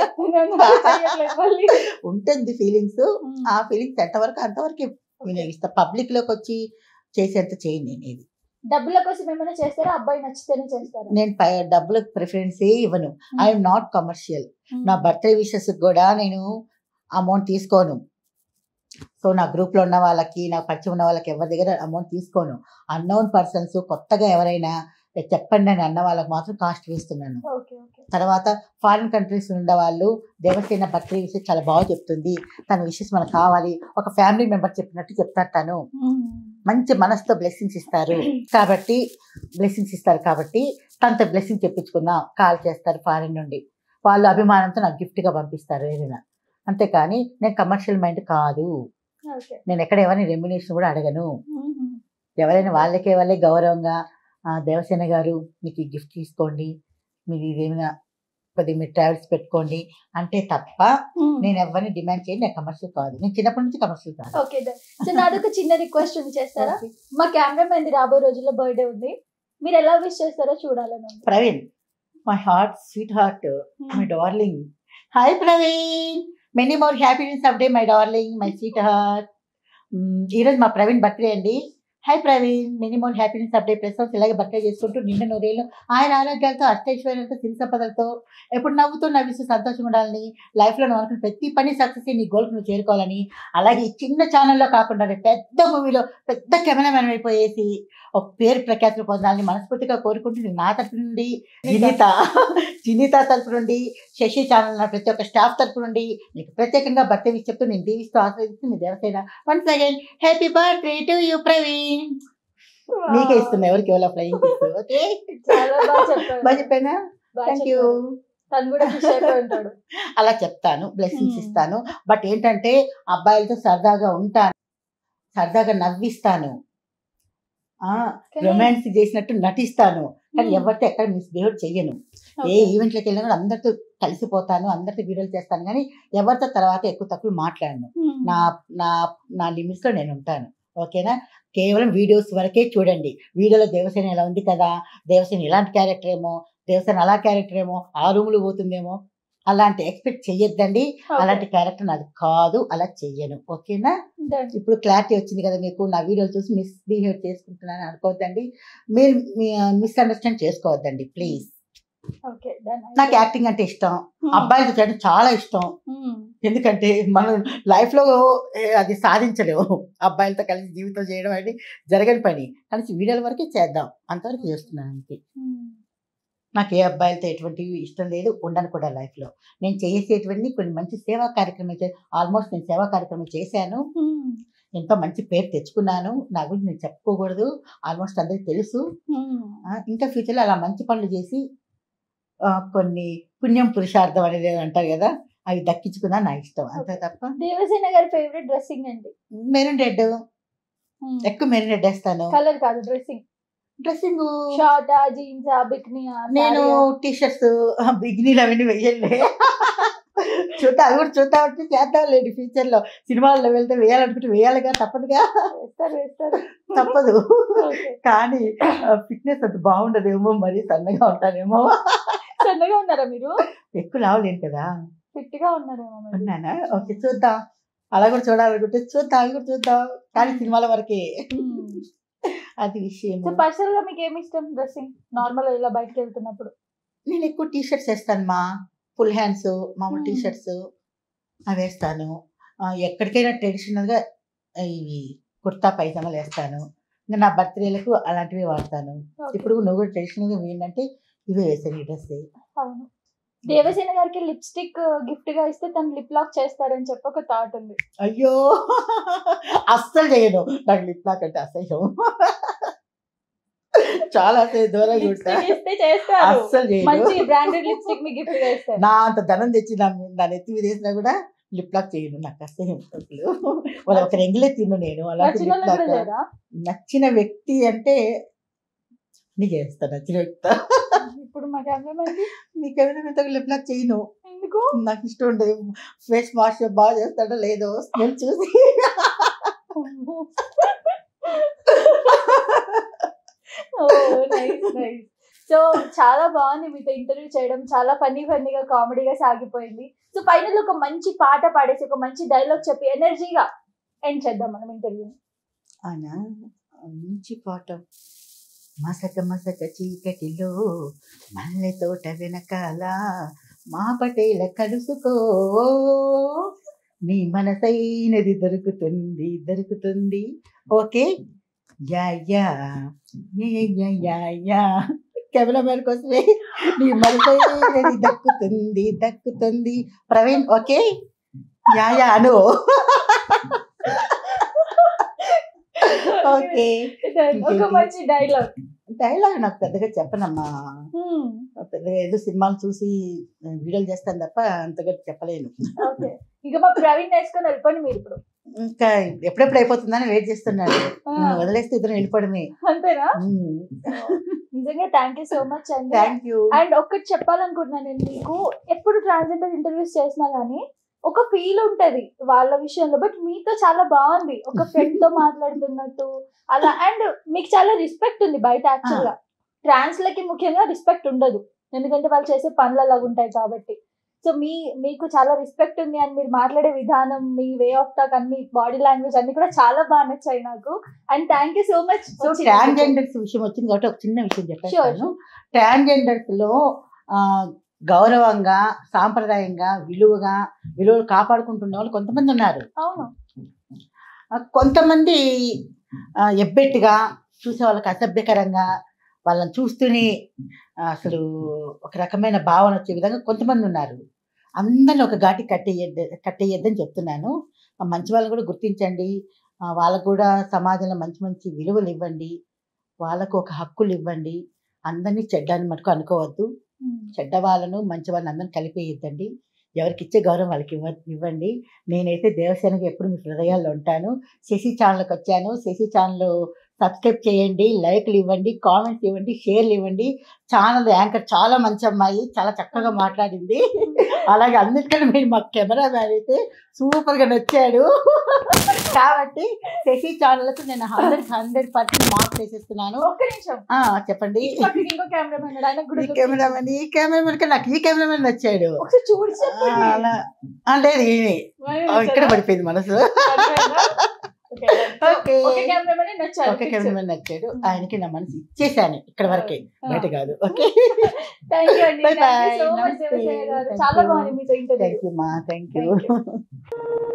ఉంటుంది ఫీలింగ్స్ ఆ ఫీలింగ్స్ ఎంతవరకు అంతవరకు వినియోగిస్తా పబ్లిక్ లోకి వచ్చి చేసేంత చేయను నేను ఇది డబ్బుల కోసం ఏమైనా చేస్తారా అబ్బాయి నచ్చితేనే చేస్తారా నేను పై- డబ్బులకు ప్రిఫరెన్స్ ఇవ్వను ఐఎమ్ నాట్ కమర్షియల్ నా బర్త్డే విషెస్ కూడా నేను అమౌంట్ తీసుకోను సో నా గ్రూప్లో ఉన్న వాళ్ళకి నాకు పరిచయం ఉన్న వాళ్ళకి ఎవరి దగ్గర అమౌంట్ తీసుకోను అన్నోన్ పర్సన్స్ కొత్తగా ఎవరైనా చెప్పండి అని అన్న వాళ్ళకి మాత్రం కాస్ట్ వేస్తున్నాను ఓకే ఓకే తర్వాత ఫారిన్ కంట్రీస్ ఉండే వాళ్ళు దేవసేన బర్త్డే విషయం చాలా బాగా చెప్తుంది తన విషెస్ మనకు కావాలి ఒక ఫ్యామిలీ మెంబర్ చెప్పినట్టు చెప్తారు తను మంచి మనసుతో బ్లెస్సింగ్స్ ఇస్తారు కాబట్టి బ్లెస్సింగ్స్ ఇస్తారు కాబట్టి తనతో బ్లెస్సింగ్ చెప్పించుకుందాం కాల్ చేస్తారు ఫారిన్ నుండి వాళ్ళు అభిమానంతో నాకు గిఫ్ట్గా పంపిస్తారు ఏదైనా అంతేకాని నేను కమర్షియల్ మైండ్ కాదు ఓకే నేను ఎక్కడ ఎవరిని రెమ్యునేషన్ కూడా అడగను ఎవరైనా వాళ్ళకే వాళ్ళే గౌరవంగా "ఆ, దేవసేన గారు మీకు ఈ గిఫ్ట్ తీసుకోండి మీరు ఇదేమైనా కొద్దిగా మీరు ట్రావెల్స్ పెట్టుకోండి అంటే తప్ప నేను ఎవరిని డిమాండ్ చేయను నేను కమర్షియల్ కాదు నేను చిన్నప్పటి నుంచి కమర్షియల్ కాదు ఓకే సో నాదొక చిన్న రిక్వెస్ట్ ఉంది చేస్తారా మా కెమెరా మ్యాన్ రాబోయే రోజుల్లో బర్త్డే ఉంది మీరు ఎలా విష్ చేస్తారో చూడాలని ఉంది Praveen my heart sweet heart my darling hi Praveen many more happiness of day my darling my sweet heart ఈరోజు మా ప్రవీణ్ బర్త్డే అండి hi Praveen minimum happiness update plus ఇలాగే బర్త్డే చేసుకుంటూ నిండా నూరేళ్ళు ఆయన ఆరోగ్యాలతో అష్టైశ్వర్యాలతో సిరి సంపదలతో ఎప్పుడు నవ్వుతూ నవ్విస్తూ సంతోషంగా ఉండాలని లైఫ్లో నువ్వు అనుకున్న ప్రతి పని సక్సెస్ నీ గోల్కి నువ్వు చేరుకోవాలని అలాగే ఈ చిన్న ఛానల్లో కాకుండా రేపు పెద్ద మూవీలో పెద్ద కెమెరామెన్ అయిపోయేసి ఒక పేరు ప్రఖ్యాతులు పొందాలని మనస్ఫూర్తిగా కోరుకుంటూ నేను నా తరపు నుండి వినీత వినీత తరపు నుండి శశి ఛానల్ నా ప్రతి ఒక్క స్టాఫ్ తరపు నుండి మీకు ప్రత్యేకంగా బర్త్డే విష్ చెప్తూ నేను దీవిస్తూ ఆస్వాదిస్తూ మీ Devasena once again happy birthday to you Praveen నీకే ఇస్తున్నా ఎవరికి ఎవరో ఫ్లయింగ్ ఓకే చాలా బాగా చెప్పారు బాగా చెప్పానా బాగా థ్యాంక్ యూ చెప్పారు. తను కూడా ఖుషి అయిపోయి ఉంటాడు అలా చెప్తాను బ్లెస్సింగ్స్ Hmm. ఇస్తాను బట్ ఏంటంటే అబ్బాయిలతో సరదాగా ఉంటాను సరదాగా నవ్విస్తాను కానీ- రొమాన్స్ చేసినట్టు నటిస్తాను కానీ Hmm. ఎవరితో ఎక్కడ మిస్బిహేవ్ చెయ్యను ఏ Okay. ఈవెంట్లకు వెళ్ళినా కూడా అందరితో కలిసిపోతాను అందరితో వీడియోలు చేస్తాను కానీ ఎవరితో తర్వాత ఎక్కువ తక్కువ మాట్లాడను Hmm. నా నా నా లిమిట్స్లో నేను ఉంటాను ఓకేనా కేవలం వీడియోస్ వరకే చూడండి వీడియోలో దేవసేన ఎలా ఉంది కదా దేవసేన ఇలాంటి క్యారెక్టర్ ఏమో దేవసేన అలా క్యారెక్టర్ ఏమో ఆ రూములు పోతుందేమో అలాంటి ఎక్స్పెక్ట్ చెయ్యొద్దండి Okay. అలాంటి క్యారెక్టర్ నాది కాదు అలా చెయ్యను ఓకేనా Done. ఇప్పుడు క్లారిటీ వచ్చింది కదా మీకు నా వీడియోలు చూసి మిస్బిహేవ్ చేసుకుంటున్నాను అనుకోవద్దండి మీరు మిస్అండర్స్టాండ్ చేసుకోవద్దండి ప్లీజ్ Okay, done. నాకు యాక్టింగ్ అంటే ఇష్టం Hmm. అబ్బాయిలతో చేయడం చాలా ఇష్టం Hmm. ఎందుకంటే మనం లైఫ్లో అది సాధించలేము అబ్బాయిలతో కలిసి జీవితం చేయడం అనేది జరగని పని కలిసి వీడియోల వరకే చేద్దాం అంతవరకు చేస్తున్నాను అంతే Hmm. నాకు ఏ అబ్బాయిలతో ఎటువంటి ఇష్టం లేదు ఉండను కూడా లైఫ్లో నేను చేసేటువంటి కొన్ని మంచి సేవా కార్యక్రమాలు చే ఆల్మోస్ట్ నేను సేవా కార్యక్రమం చేశాను Hmm. ఎంతో మంచి పేరు తెచ్చుకున్నాను నా గురించి నేను చెప్పుకోకూడదు ఆల్మోస్ట్ అందరికి తెలుసు Hmm. ఆ, ఇంకా ఫ్యూచర్లో అలా మంచి పనులు చేసి ఆ, కొన్ని పుణ్యం పురుషార్థం అనేది ఏదో అంటారు కదా అవి దక్కించుకున్నా నా ఇష్టం అంతే తప్ప దేవసేన గారి ఫేవరెట్ డ్రెస్సింగ్ అండి మెరూన్ రెడ్ ఎక్కువ మెరూన్ రెడ్ వేస్తాను కలర్ కాదు డ్రెస్సింగ్ డ్రెస్సింగ్ షార్టా జీన్సా బిక్నియా నేను టీ షర్ట్స్ బిగ్నీలు అవన్నీ వెయ్యలే చూద్దాం అవి కూడా చూద్దాం అంటే చేద్దాం లేండి ఫ్యూచర్ లో సినిమాల్లో వెళ్తే వేయాలనుకుంటే వేయాలిగా తప్పదుగా వేస్తారు వేస్తారు తప్పదు Okay. కానీ ఫిట్నెస్ అంత బాగుండదేమో మరి సన్నగా ఉంటానేమో సన్నగా ఉన్నారా మీరు ఎక్కువ లావలేను కదా ఫిట్ గా ఉన్నారేమో మీరు ఉన్నానా ఓకే చూద్దాం అలా కూడా చూడాలనుకుంటే చూద్దాం అవి కూడా చూద్దాం కానీ సినిమాల వరకే అది విషయం సో పర్సనల్ గా మీకు ఏమి ఇష్టం డ్రెస్సింగ్ నార్మల్ ఇలా బయటకు వెళ్తున్నప్పుడు నేను ఎక్కువ టీ షర్ట్స్ వేస్తాను మా ఫుల్ హ్యాండ్స్ మామూలు టీ Hmm. షర్ట్స్ అవి వేస్తాను ఆ, ఎక్కడికైనా ట్రెడిషనల్గా ఇవి కుర్తా పైజామాలు వేస్తాను ఇంకా నా బర్త్డేలకు అలాంటివి వాడతాను Okay. ఇప్పుడు నువ్వు కూడా ట్రెడిషనల్గా ఏంటంటే ఇవే వేసాను ఈ డ్రెస్ అవును దేవసేన గారికి లిప్స్టిక్ గిఫ్ట్ గా ఇస్తే తను లిప్ లాక్ చేస్తారని చెప్పి ఒక థాట్ ఉంది అయ్యో అస్సలు చేయను నాకు లిప్ లాక్ అంటే అసహ్యం చాలా అసహ్యం దూరంగా ఉంటా లిప్స్టిక్ ఇస్తే చేస్తారు అస్సలు చేయను మంచి బ్రాండెడ్ లిప్స్టిక్ మీ గిఫ్ట్ గా ఇస్తారు నా అంత ధనం తెచ్చి నా మీద- నా నెత్తి మీద వేసినా కూడా లిప్ లాక్ చేయను నాకు అసహ్యం అసలు వాళ్ళ ఒక రెంగులే తిన్ను నేను అలాంటి నచ్చిన లిప్ వాళ్ళు కూడా లాక్ లేదా నచ్చిన వ్యక్తి అంటే నీకు చేస్తా నచ్చిన వ్యక్తి ఇప్పుడు మా కెమెరామెన్ నీకెవరైనా లిప్ లాక్ చేయను ఎందుకు నాకు ఇష్టం ఉండదు ఫేస్ వాష్ బాగా చేస్తాడో లేదో స్మెల్ చూసి నైస్ నైస్ సో చాలా బాగుంది మీతో ఇంటర్వ్యూ చేయడం చాలా ఫన్నీ ఫన్నీగా కామెడీగా సాగిపోయింది సో ఫైనల్ ఒక మంచి పాట పాడేసి ఒక మంచి డైలాగ్ చెప్పి ఎనర్జీగా ఎండ్ చేద్దాం మనం ఇంటర్వ్యూ అనా మంచి పాట మసక మసక చీకటిలో మల్లె తోట వెనకాల మా పటేల కలుసుకో నీ మనసైనది దొరుకుతుంది దొరుకుతుంది ఓకే యా యా యా యా యా యా కెమెరామెన్ కోసమే నీ మనసైనది దక్కుతుంది దక్కుతుంది ప్రవీణ్ ఓకే యా యా అను ఓకే ఒక మంచి డైలాగ్ డైలాగ్ నాకు పెద్దగా చెప్పనమ్మా పెద్దగా ఏదో సినిమాలు చూసి వీడియోలు చేస్తాను తప్ప అంతగా చెప్పలేను ఓకే ఇక మా ప్రవీణ్ నేర్చుకొని వెళ్ళిపోండి మీరు ఇప్పుడు ఇంకా ఎప్పుడెప్పుడు అయిపోతుందని వెయిట్ చేస్తున్నాను ఆ, నన్ను వదిలేస్తే ఇద్దరు వెళ్ళిపోవడమే అంతేనా నిజంగా థ్యాంక్ యూ సో మచ్ అండి థ్యాంక్ యూ అండ్ ఒక్కటి చెప్పాలనుకుంటున్నాను నేను మీకు ఎప్పుడు ట్రాన్స్జెండర్ ఇంటర్వ్యూస్ చేసినా గానీ ఒక ఫీల్ ఉంటది వాళ్ళ విషయంలో బట్ మీతో చాలా బాగుంది ఒక ఫ్రెండ్ తో మాట్లాడుతున్నట్టు అలా అండ్ మీకు చాలా రెస్పెక్ట్ ఉంది బయట యాక్చువల్ గా ట్రాన్స్ లకి ముఖ్యంగా రెస్పెక్ట్ ఉండదు ఎందుకంటే వాళ్ళు చేసే పనులు అలాగ ఉంటాయి కాబట్టి సో మీ మీకు చాలా రెస్పెక్ట్ ఉంది అని మీరు మాట్లాడే విధానం మీ వే ఆఫ్ టాక్ అన్ని బాడీ లాంగ్వేజ్ అన్ని కూడా చాలా బాగా నచ్చాయి నాకు and thank you so much so transgenders విషయం వచ్చింది కాబట్టి ఒక చిన్న విషయం చెప్పాను ట్రాన్స్జెండర్స్ లో ఆ, గౌరవంగా సాంప్రదాయంగా విలువగా విలువలు కాపాడుకుంటున్న వాళ్ళు కొంతమంది ఉన్నారు అవును ఆ, కొంతమంది ఆ, ఎబ్బెట్టుగా చూసే వాళ్ళకి అసభ్యకరంగా వాళ్ళని చూస్తూనే ఆ, అసలు ఒక రకమైన భావన వచ్చే విధంగా కొంతమంది ఉన్నారు అందరిని ఒక ఘాటి కట్టేయద్దు కట్టేయద్దని చెప్తున్నాను ఆ మంచి వాళ్ళని కూడా గుర్తించండి ఆ, వాళ్ళకు కూడా సమాజంలో మంచి మంచి విలువలు ఇవ్వండి వాళ్ళకు ఒక హక్కులు ఇవ్వండి అందరినీ చెడ్డాన్ని మటుకు అనుకోవద్దు చెడ్డ వాళ్ళను మంచి వాళ్ళని అందరిని కలిపేయద్దండి ఎవరికి ఇచ్చే గౌరవం వాళ్ళకి ఇవ్వ ఇవ్వండి నేనైతే దేవసేనకి ఎప్పుడు మీ హృదయాల్లో ఉంటాను శశి ఛానల్కి వచ్చాను శశి ఛానల్ సబ్స్క్రైబ్ చేయండి లైక్లు ఇవ్వండి కామెంట్స్ ఇవ్వండి షేర్లు ఇవ్వండి ఛానల్ యాంకర్ చాలా మంచి అమ్మాయి చాలా చక్కగా మాట్లాడింది అలాగే అందరికంటే మీరు మా కెమెరా మ్యాన్ అయితే సూపర్గా నచ్చాడు కాబట్టి శశి ఛానల్కి నేను హండ్రెడ్ హండ్రెడ్ పర్సెంట్ మార్క్ చేసేస్తున్నాను ఒక్క నిమిషం ఆ, చెప్పండి పక్కకి ఇంకో కెమెరామెన్ ఉన్నాడు ఆయన కూడా ఈ కెమెరామెన్ ఈ కెమెరామెన్ కన్నా నాకు ఈ కెమెరామెన్ నచ్చాడు ఒకసారి చూడు ఆ, చెప్పండి అలా ఆ, లేదు ఈయనే. ఆ, ఇక్కడ పడిపోయింది మనసు ఓకే ఒక కెమెరామెన్ నచ్చారు ఒక కెమెరామెన్ నచ్చాడు ఆయనకి నా మనసు ఇచ్చేసాను ఇక్కడ వరకే బయట కాదు ఓకే థ్యాంక్ యూ అండి Bye thank you bye. So much నమస్తే. దేవసేన గారు Thank చాలా you. బాగుంది మీతో ఇంటర్వ్యూ థ్యాంక్ యూ మా థ్యాంక్ Thank యూ